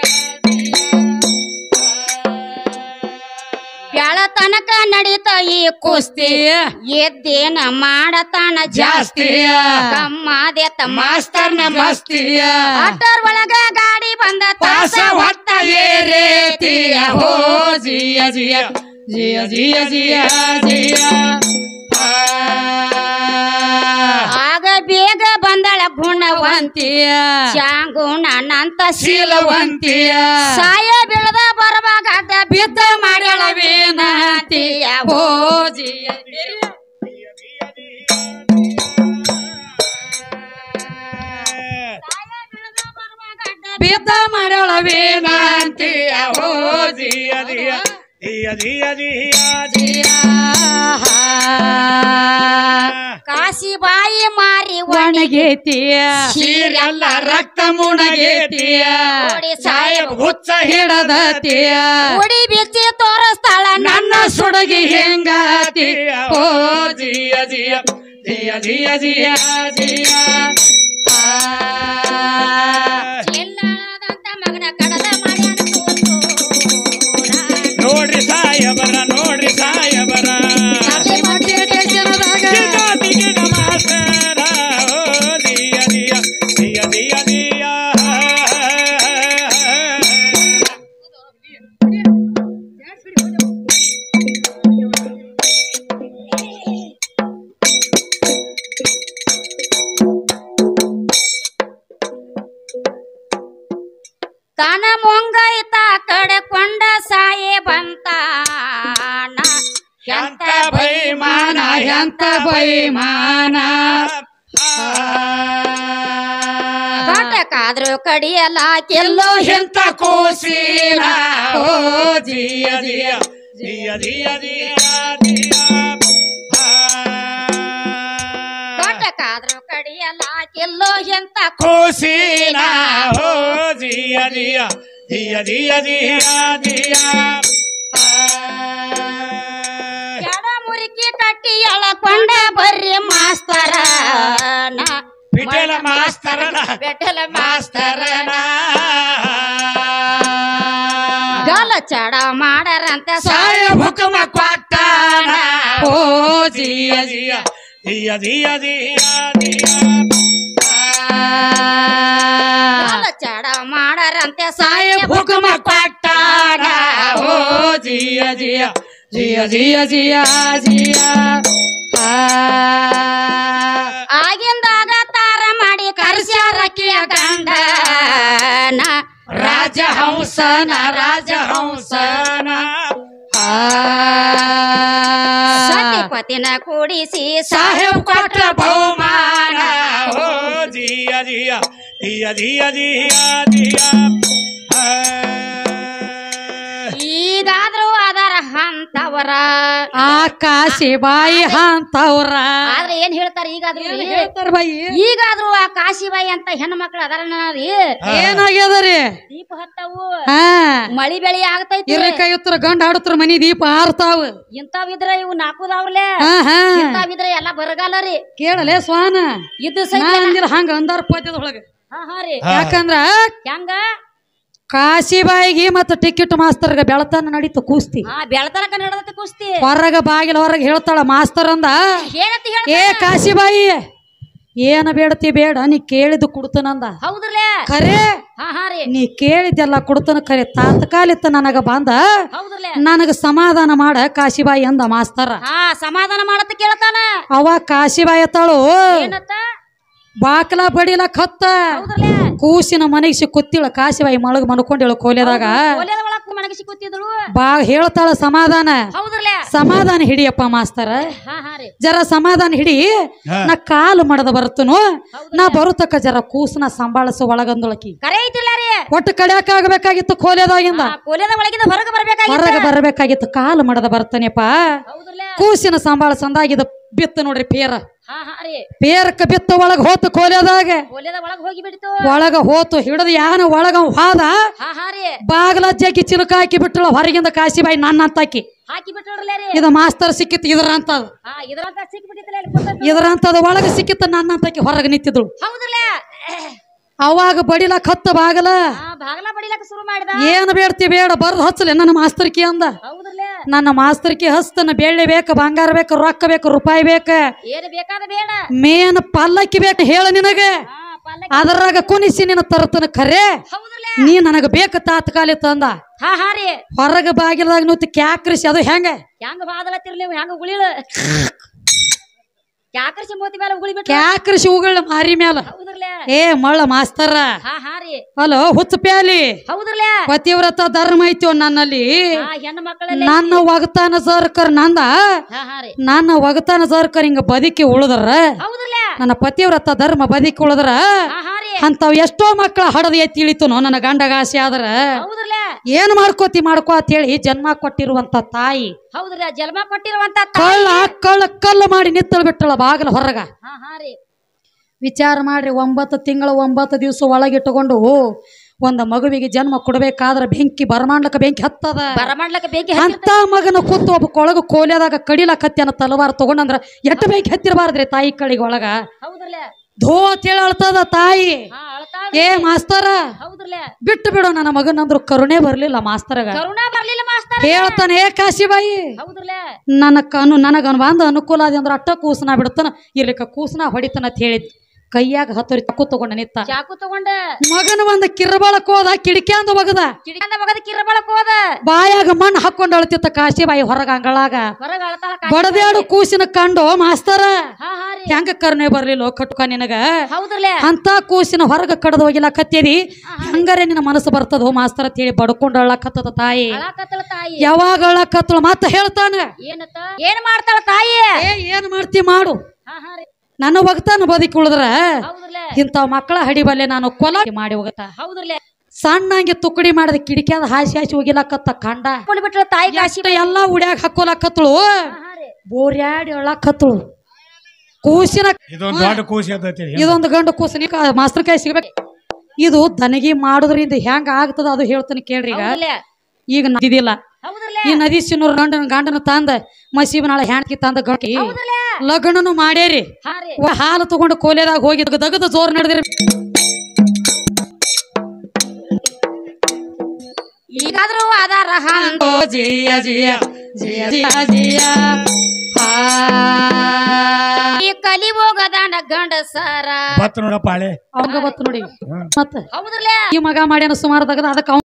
ಬ್ಯಾಳ ತನಕ ನಡೀತ ಈ ಕುಸ್ತಿ ಎದ್ದೇನ ಮಾಡತಾನ ಜಾಸ್ತಿ ಜಾಸ್ತಿಯ ಕಮ್ಮಾದೇತ ಮಾಸ್ತರ್ನ ಮಸ್ತಿಯ ಆಟರ್ ಒಳಗ ಗಾಡಿ ಬಂದ ಪಾಸ ತಾಸ ಹೊತ್ತ ಏರೇತಿಯ ಹೋ ಜಿಯ ಜಿಯ ಜಿಯ ಜಿಯ ಜಿಯ ಜಿಯ ಆ. ಆಗ ಬೇಗ ಬಂದಳ ಗುಣವಂತಿ ವಂತಿಯ ಚಾಂಗುಣ ನಂತ ಶೀಲವಂತಿಯ ಸಾಯ ಬೀಳದ ಬರವಾಗ ಬಿದ್ದ ಮಾಡ್ಯಾಳ ವಿನಂತಿಯ ಹೋ ಜಿಯ ಬಿದ್ದ ಮಾಡ್ಯಾಳ ವಿನಂತಿಯ ಹೋ ಜಿಯ ಜಿಯ ಜಿಯ ಜಿಯ ಜಿಯ ಜಿಯ ಕಾಶಿಬಾಯಿ ಮಾರಿ ಒಣಗಿ ಒಣಗೇತಿಯ ಸೀರೆಲ್ಲ ರಕ್ತ ಮುಣಗೇತಿಯ ನೋಡಿ ಸಾಹೇಬ್ ಹುಚ್ಚ ಹಿಡದತಿಯ ಉಡಿ ಬಿಚ್ಚಿ ತೋರಿಸ್ತಾಳ ನನ್ನ ಸುಡಗಿ ಹೆಂಗಾತಿ ಓ ಜಿಯ ಜಿಯ ಜಿಯ ಜಿಯ ಜಿಯ ಜಿಯ ಆ. ಎಲ್ಲಾದಂತ ಮಗನ ಕಡದ ಮಾಡ್ಯಾನ ಕೂಸೂರ. ನೋಡ್ರಿ ಸಾಯಬರ ನೋಡ್ರಿ ಸಾಯಬರ ಅಲ್ಲಿ ಮಧ್ಯ ದೇಶದಾಗ ಜಿಗಾತಿಗೆ ನಮಸ್ಕಾರ ಓ ಜಿಯ ಜಿಯ ಜಿಯ ಜಿಯ ಜಿಯ ಕನ ಮುಂಗೈತ ಕಡಕೊಂಡ ಸಾಯೇ ಬಂತಾನ ಎಂತ ಬೈಮಾನ ಎಂತ ಬೈಮಾನ ಕಾಟಕಾದ್ರು ಕಡಿಯಲ ಎಲ್ಲೋ ಎಂತ ಕೋಸಿನ ಓ ಜಿಯ ಜಿಯ ಜಿಯ ಜಿಯ ಜಿಯ ಜಿಯ ಕಾಟಕಾದ್ರು ಕಡಿಯಲ ಎಲ್ಲೋ ಎಂತ ಕೋಸಿನ ಓ ಜಿಯ ಜಿಯ ಜಿಯ ಜಿಯ ಜಿಯ ಜಿಯ ಎಡ ಮುರಿಕಿ ಕಟ್ಟಿ ಎಳಕೊಂಡ ಬರ್ರಿ ಮಾಸ್ತರನ ಬಿಟ್ಟಲ ಮಾಸ್ತರನ ಬೆಟ್ಟಲ ಮಾಸ್ತರನ ಗಲ ಚಡ ಮಾಡರಂತ ಸಾಯ ಹುಕುಮ ಕೊಟ್ಟಾನ ಓ ಜಿಯ ಜಿಯ ಜಿಯ ಜಿಯ ಜಿಯ ಜಿಯ ಗಲ ಚಡ ಮಾಡರಂತೆ ಸಾಯ ಸಾಯ ಹುಕುಮ ಕೊಟ್ಟಾನ ಓ ಜಿಯ ಜಿಯ ಜಿಯ ಜಿಯ ಜಿಯ ಜಿಯ ಆ. ಆಗಿಂದಾಗ ತಾರ ಮಾಡಿ ಕರ್ಸ್ಯಾರಕ್ಕಿಯ ಗಂಡ ಹಂಸನ ರಾಜಹಂಸನ ಸತಿಪತಿನ ಕೂಡಿಸಿ ಸಾಹೇಬ್ ಕೊಟ್ಟ ಬಹುಮಾನ ಓ ಜಿಯ ಜಿಯ ಜಿಯ ಜಿಯ ಜಿಯ ಜಿಯ ಆ. ಈಗಾದ್ರೂ ಅದರ ಹಂತವರ ಆ ಕಾಶಿಬಾಯಿ ಅಂತವ್ರ ಆದ್ರೆ ಏನ್ ಹೇಳ್ತಾರ ಈಗಾದ್ರೂ ರೀ? ಹೇಳ್ತಾರ ಬಾಯಿ ಈಗಾದ್ರೂ ಆ ಕಾಶಿಬಾಯಿ ಅಂತ ಹೆಣ್ಣು ಮಕ್ಳು ಅದರ ರೀ ಏನಾಗ್ಯದರಿ ದೀಪ ಹತ್ತವು ಹಾ ಮಳಿ ಬೆಳಿ ಆಗ್ತೈತಿ ಇರ್ಲಿಕ್ಕ ಇತ್ರ ಗಂಡ ಆಡುತ್ತಾರ ಮನಿ ದೀಪ ಆರ್ತಾವ ಇಂತಾವಿದ್ರ ಇವು ನಾಕುದಾವ್ರಲೆ ಹಾ ಹಾ ಇಂತಾವಿದ್ರ ಎಲ್ಲಾ ಬರಗಾಲ ರೀ ಕೇಳಲೆ ಸ್ವಾನ ಇದ್ದು ನಾ ಸಹಿತ ಅಂದಿಲ್ಲ ಹಂಗ ಅಂದಾರ ಪದ್ಯದೊಳಗ ಹಾ ಹಾ ರೀ ಹಾ. ಯಾಕಂದ್ರ ಹೆಂಗ ಕಾಶಿಬಾಯಿಗೆ ಮತ್ತ ಟಿಕೆಟ್ ಮಾಸ್ತರ್ಗ ಬೆಳತನ ನಡೀತು ಕೂಸ್ತಿ ಹಾ ಬೆಳತನಕ ನಡೆದತ್ತೆ ಕುಸ್ತಿ ಹೊರಗ ಬಾಗಿಲ ಹೊರಗೆ ಹೇಳ್ತಾಳ ಮಾಸ್ತರ್ ಅಂದ ಏನಂತ ಏ ಹೇಳ್ತಾರ ಕಾಶಿಬಾಯಿ ಏನ ಬೇಡತಿ ಬೇಡ ನೀ ಕೇಳಿದ್ದು ಕೊಡ್ತನಂದ ಹೌದ್ರಲೆ ಖರೆ ಹಾ ಹಾ ರೀ ನೀ ಕೇಳಿದ್ದೆಲ್ಲ ಕೊಡ್ತನ ಖರೆ ತಾತ್ಕಾಲಿತ ನನಗ ಬಂದ ಹೌದ್ರಲೆ ನನಗ ಸಮಾಧಾನ ಮಾಡ ಕಾಶಿಬಾಯಿ ಅಂದ ಮಾಸ್ತರ ಹಾ ಸಮಾಧಾನ ಮಾಡತ್ತ ಕೇಳ್ತಾನ ಅವ ಕಾಶಿಬಾಯಿ ಅತ್ತಾಳು ಏನತ್ತ ಬಾಕ್ಲ ಬಡಿಲಕ್ ಹತ್ತ ಹೌದ್ರಲೆ ಕೂಸಿನ ಮನೆಗೆ ಸಿಕ್ಕುತ್ತಿಳ ಕಾಶಿಬಾಯಿ ಮಳಗ ಮನ್ಕೊಂಡಿಳು ಕೋಲೆದಾಗ ಒಲೆದ ಒಳಗ ಮಣಗಿಸಿ ಕೂತಿದಳು ಬಾ ಹೇಳ್ತಾಳ ಸಮಾಧಾನ ಹೌದ್ರಲೆ ಸಮಾಧಾನ ಹಿಡಿಯಪ್ಪ ಮಾಸ್ತರ ಹಾ ಹಾ ರೀ ಜರ ಸಮಾಧಾನ ಹಿಡಿ ಹಾ. ನಾ ಕಾಲು ಮಾಡದ ಬರ್ತನು ನಾ ಬರುತಕ್ಕ ಜರ ಕೂಸನ ಸಂಭಾಳಿಸು ಒಳಗಂದೊಳಕಿ ಕರೆ ಐತಿಲ್ಲ ರೀ ಒಟ್ಟು ಕಡ್ಯಾಕ ಆಗ್ಬೇಕಾಗಿತ್ತು ಕೋಲೆದಾಗಿಂದ ಆ ಕೊಲೆದ ಒಳಗಿಂದ ಹೊರಗೆ ಬರ್ಬೇಕಾಗಿತ್ತ ಹೊರಗೆ ಬರಬೇಕಾಗಿತ್ತು ಕಾಲು ಮಾಡದ ಬರ್ತಾನೆಪ್ಪ ಹೌದ್ರಲೆ ಕೂಸಿನ ಸಂಭಾಳಿಸಂದಾಗಿದ ಬಿತ್ತು ನೋಡ್ರಿ ಪೇರ ಹಾ ಹಾ ರೀ ಪೇರಕ್ಕ ಬಿತ್ತ ಒಳಗ ಹೋತು ಕೋಲೆದಾಗ ಕೊಲೆದ ಒಳಗ ಹೋಗಿ ಬಿಡ್ತು ಒಳಗ ಹೋತು ಹಿಡಿದು ಯಾನ ಒಳಗ ಹಾದ ಹಾ ಹಾ ರೀ ಬಾಗಲ ಜಗ್ಗಿ ಚಿಲಕ ಹಾಕಿ ಬಿಟ್ಟಳ ಹೊರಗಿಂದ ಕಾಶಿಬಾಯಿ ನನ್ನ ಅಂತಾಕಿ ಹಾಕಿ ಬಿಟ್ರಲ್ಲ ರೀ ಇದು ಮಾಸ್ತರ್ ಸಿಕ್ಕಿತ್ತು ಇದ್ರ ಅಂತದ ಹಾ ಇದ್ರಂತ ಸಿಕ್ ಬಿಟ್ಟಿತ್ತಲ್ಲ ಇಲ್ಲಿ ಕೂತದ್ದು. ಇದ್ರ ಅಂತದ ಒಳಗ ಸಿಕ್ಕಿತ್ತು ನನ್ನ ಅಂತಾಕಿ ಹೊರಗೆ ನಿಂತಿದ್ರು ಹೌದ್ರಲೆ ಅವಾಗ ಬಡಿಲಕ್ ಹತ್ತ ಬಾಗಲ ಹಾ ಬಾಗಲ ಬಡಿಲಕ್ಕ ಶುರು ಮಾಡಿದ ಏನ್ ಬೇಡ್ತಿ ಬೇಡ ಬರ್ದು ಹಚ್ಚಲೆ ನನ್ನ ಮಾಸ್ತರ್ಕಿ ಅಂದ ಹೌದ್ರಲೆ ನನ್ನ ಮಾಸ್ತರ್ಕಿ ಹಸ್ತನ ಬೆಳ್ಳಿ ಬೇಕು ಬಂಗಾರ ಬೇಕು ರೊಕ್ಕ ಬೇಕು ರೂಪಾಯಿ ಬೇಕ ಏನ್ ಬೇಕಾದ ಬೇಡ ಮೇನ್ ಪಲ್ಲಕ್ಕಿ ಬೇಕು ಹೇಳ ನಿನಗ ಹಾ ಪಲ್ಲ ಅದರಾಗ ಕುಣಿಸಿ ನಿನ್ನ ತರ್ತನ ಖರೆ ಹೌದ್ರಲೆ ನೀ ನನಗ ಬೇಕು ತಾತ್ಕಾಲಿತ ಅಂದ ಹಾ ಹಾ ರೀ ಹೊರಗ ಬಾಗಿಲದಾಗ ನೂತಿ ಕ್ಯಾಕ್ರಿಸಿ ಅದು ಹೆಂಗ ಹೆಂಗ ಬಾದಲತ್ತಿರ್ ನೀವು ಹೆಂಗ ಉಳಿಳ ಯಾಕರ್ಸಿ ಮೋತಿ ಮೇಲೆ ಉಗುಳಿ ಬಿಟ್ಟ ಕ್ಯಾಕ್ರಿಸಿ ಉಗಳ ಮಾರಿ ಮ್ಯಾಲ ಹೌದ್ರಲೆ ಏ ಮಳ್ಳ ಮಾಸ್ತರ ಹಾ ಹಾ ರೀ ಹಲೋ ಹುಚ್ಚ ಪ್ಯಾಲಿ ಹೌದ್ರಲೆ ಪತಿವ್ರತ ಧರ್ಮ ಐತಿ ನನ್ನಲ್ಲಿ ಹಾ ಹೆಣ್ಣು ಮಕ್ಕಳಲ್ಲಿ ನನ್ನ ಒಗತಾನ ಸರ್ಕರ್ ನಂದ ಹಾ ಹಾ ರೀ ನನ್ನ ಒಗತಾನ ಸರ್ಕರ್ ಹಿಂಗ ಬದುಕಿ ಉಳಿದ್ರ ಹೌದ್ರಲೆ ನನ್ನ ಪತಿವ್ರತ ಧರ್ಮ ಬದುಕಿ ಉಳಿದ್ರ ಹಾ ಹಾ ರೀ ಅಂತಾವ್ ಎಷ್ಟೋ ಮಕ್ಕಳ ಹಡದ ಎತ್ತಿ ಇಳಿತನೋ ನನ್ನ ಗಂಡಗ ಆಸೆ ಆದ್ರ ಹೌದ್ರಲೆ ಏನ್ ಮಾಡ್ಕೋತಿ ಮಾಡ್ಕೋ ಅಂತ ಹೇಳಿ ಜನ್ಮ ಕೊಟ್ಟಿರುವಂತ ತಾಯಿ ಹೌದ್ರಲೆ ಜನ್ಮ ಕೊಟ್ಟಿರುವಂತ ತಾ- ಕಳ್ಳ ಕಳ್ಳ ಕಲ್ಲು ಮಾಡಿ ನಿತ್ತಳು ಬಿಟ್ಟಳ ಬಾಗಿಲ ಹೊರಗ ಹಾ ಹಾ ರೀ ವಿಚಾರ ಮಾಡ್ರಿ ಒಂಬತ್ತು ತಿಂಗಳು ಒಂಬತ್ತು ದಿವಸ ಒಳಗಿಟ್ಟುಕೊಂಡು ಒಂದ ಮಗುವಿಗೆ ಜನ್ಮ ಕೊಡಬೇಕಾದ್ರ ಬೆಂಕಿ ಬರಮಾಡ್ಲಕ್ಕ ಬೆಂಕಿ ಹತ್ತದ ಬರಮಾಡ್ಲಕ್ಕ ಬೇಕಿ ಅಂತ ಮಗನ ಕೂತು ಒಬ್ಬ ಕೊಳಗ ಕೋಲ್ಯದಾಗ ಕಡಿಲಕ್ ಹತ್ಯಾನ ತಲವಾರ ತಗೊಂಡಂದ್ರ ಎಟ್ಟು ಬೆಂಕಿ ಹತ್ತಿರಬಾರ್ದ್ರಿ ತಾಯಿ ಕಳಿಗೆ ಒಳಗ ಹೌದ್ರಲೆ ಧೋ ಅಂತೇಳಿ ಅಳ್ತದ ತಾಯಿ ಹಾ ಅಳ್ತಾಳ ಏ ಮಾಸ್ತರ ಹೌದ್ರಲೆ ಬಿಟ್ಟು ಬಿಡು ನನ್ನ ಮಗನಂದ್ರು ಕರುಣೆ ಬರ್ಲಿಲ್ಲ ಮಾಸ್ತರಗ ಕರುಣ ಬರ್ಲಿಲ್ಲ ಮಾಸ್ತರ ಹೇಳ್ತಾನೆ ಏ ಕಾಶಿಬಾಯಿ ಹೌದ್ರಲೆ ನನ್ನ ಕನು ನನಗ ಬಂದ ಅನುಕೂಲ ಆದಿ ಅಂದ್ರ ಅಟ್ಟ ಕೂಸನ ಬಿಡ್ತಾನ ಇರ್ಲಿಕ್ಕ ಕೂಸನ ಹೊಡಿತಾನ ಅಂತ ಹೇಳಿದ್ ಕೈಯಾಗ ಹತ್ತರಿ ತಕ್ಕು ತಗೊಂಡ ನಿತ್ತ ಚಾಕು ತಗೊಂಡ ಮಗನ ಒಂದ ಕಿರ್ಬಳಕ್ ಹೋದ ಕಿಡಿಕ್ಯಾಂದ ಒಗದ ಕಿಡಿಕಂದ ಮಗದ ಕಿರಬಳಕ್ ಹೋದ ಬಾಯಾಗ ಮಣ್ಣು ಹಾಕೊಂಡ್ ಅಳ್ತಿತ್ತ ಕಾಶಿಬಾಯಿ ಹೊರಗ ಅಂಗಳಾಗ ಹೊರಗ ಅಳ್ತಾಳ ಕಾ- ಬಡದ್ಯಾಡು ಕೂಸಿನ ಕಂಡು ಮಾಸ್ತರ ಹಾ ಹಾ ರೀ ಹೆಂಗ ಕರ್ನೆ ಬರ್ಲಿಲ್ಲ ಕಟ್ಕ ನಿನಗ ಹೌದ್ರಲೆ ಅಂತ ಕೂಸಿನ ಹೊರಗ ಕಡದ ಹೋಗಿಲ್ಲ ಕತ್ತೇದಿ ಹಂಗಾರೆ ನಿನ್ನ ಮನಸ್ಸು ಬರ್ತದೋ ಮಾಸ್ತರ ಅಂತ ಹೇಳಿ ಬಡ್ಕೊಂಡ್ ಅಳ್ಳಕತ್ತದ ತಾಯಿ ಅಳಾಕತ್ತಳ ತಾಯಿ ಯಾವಾಗ ಅಳ್ಳಕತ್ತಳ ಮತ್ತ ಹೇಳ್ತಾನ ಏನತ್ತ ಏನ್ ಮಾಡ್ತಾಳ ತಾಯಿ ಏ ಏನ್ ಮಾಡ್ತಿ ಮಾಡು ಹಾ ಹಾ ರೀ ನನ್ನ ಒಗ್ತಾನ ಬದುಕಿ ಉಳಿದ್ರ ಹೌದ್ರಲೆ ಇಂಥ ಮಕ್ಕಳ ಹಡಿಬಲ್ಲೆ ನಾನು ಕೊಲ ಮಾಡಿ ಹೋಗತ್ತ ಹೌದ್ರಲೆ ಸಣ್ಣಂಗೆ ತುಕಡಿ ಮಾಡಿದ ಕಿಡಿಕ್ಯಾದ ಹಾಸಿ ಹಾಸಿ ಹೋಗಿಲಕತ್ತ ಕಂಡ ಬಿಟ್ಬಿಟ್ಳ ತಾಯಿ ಕಾಶಿ ಅಷ್ಟ ಎಲ್ಲಾ ಉಡ್ಯಾಗ ಹಾಕೋಲಕತ್ತಳು ಹಾ ಹಾ ರೀ ಬೋರ್ಯಾಡಿ ಅಳಕತ್ತಳು ಕೂಸಿನ ಇದೊಂದು ದೊಡ್ಡ ಕೂಸಿ ಅಂತೈತಿ ಇದೊಂದು ಗಂಡು ಕೂಸಿನ ಮಾಸ್ತರ್ ಕೈ ಸಿಗ್ಬೇಕು ಇದು ದನಗಿ ಮಾಡೋದ್ರಿಂದ ಹೆಂಗ ಆಗ್ತದ ಅದು ಹೇಳ್ತಾನೆ ಕೇಳ್ರಿ ಈಗ ಹೌದ್ರಲೆ ಈಗ ನದಿದಿಲ್ಲ ಹೌದ್ರಲೆ ಈ ನದಿ ಸಿನ್ನೂರ್ ಗಂಡನ ಗಂಡನ ತಂದ ಮಸೀಬ್ ನಾಳೆ ಹ್ಯಾಂಡ್ಕಿ ತಂದ ಗಂಟಿ ಹೌದ್ರಲೆ ಲಗ್ನನು ಮಾಡ್ಯಾರಿ ಹಾ ರೀ ವ- ಹಾಲು ತಗೊಂಡು ಕೋಲೆದಾಗ ಹೋಗಿ ದಗದ ಜೋರ್ ನಡೆದಿರಿ ಈಗಾದ್ರೂ ಅದಾರ ಹಂಗ ಜಿಯ ಜಿಯ ಜಿಯ ಜಿಯ ಜಿಯ ಹಾ. ಈ ಕಲಿ ಹೋಗದಾನ ಗಂಡಸರ ಬತ್ತ ನೋಡಪ್ಪ ಹಳೆ ಅವಂಗ ಬತ್ತು ನೋಡಿ ಮತ್ತ ಹೌದ್ರಲೆ ಈ ಮಗ ಮಾಡ್ಯಾನ ಸುಮಾರು ತಗದ ಅದಕ್ಕೆ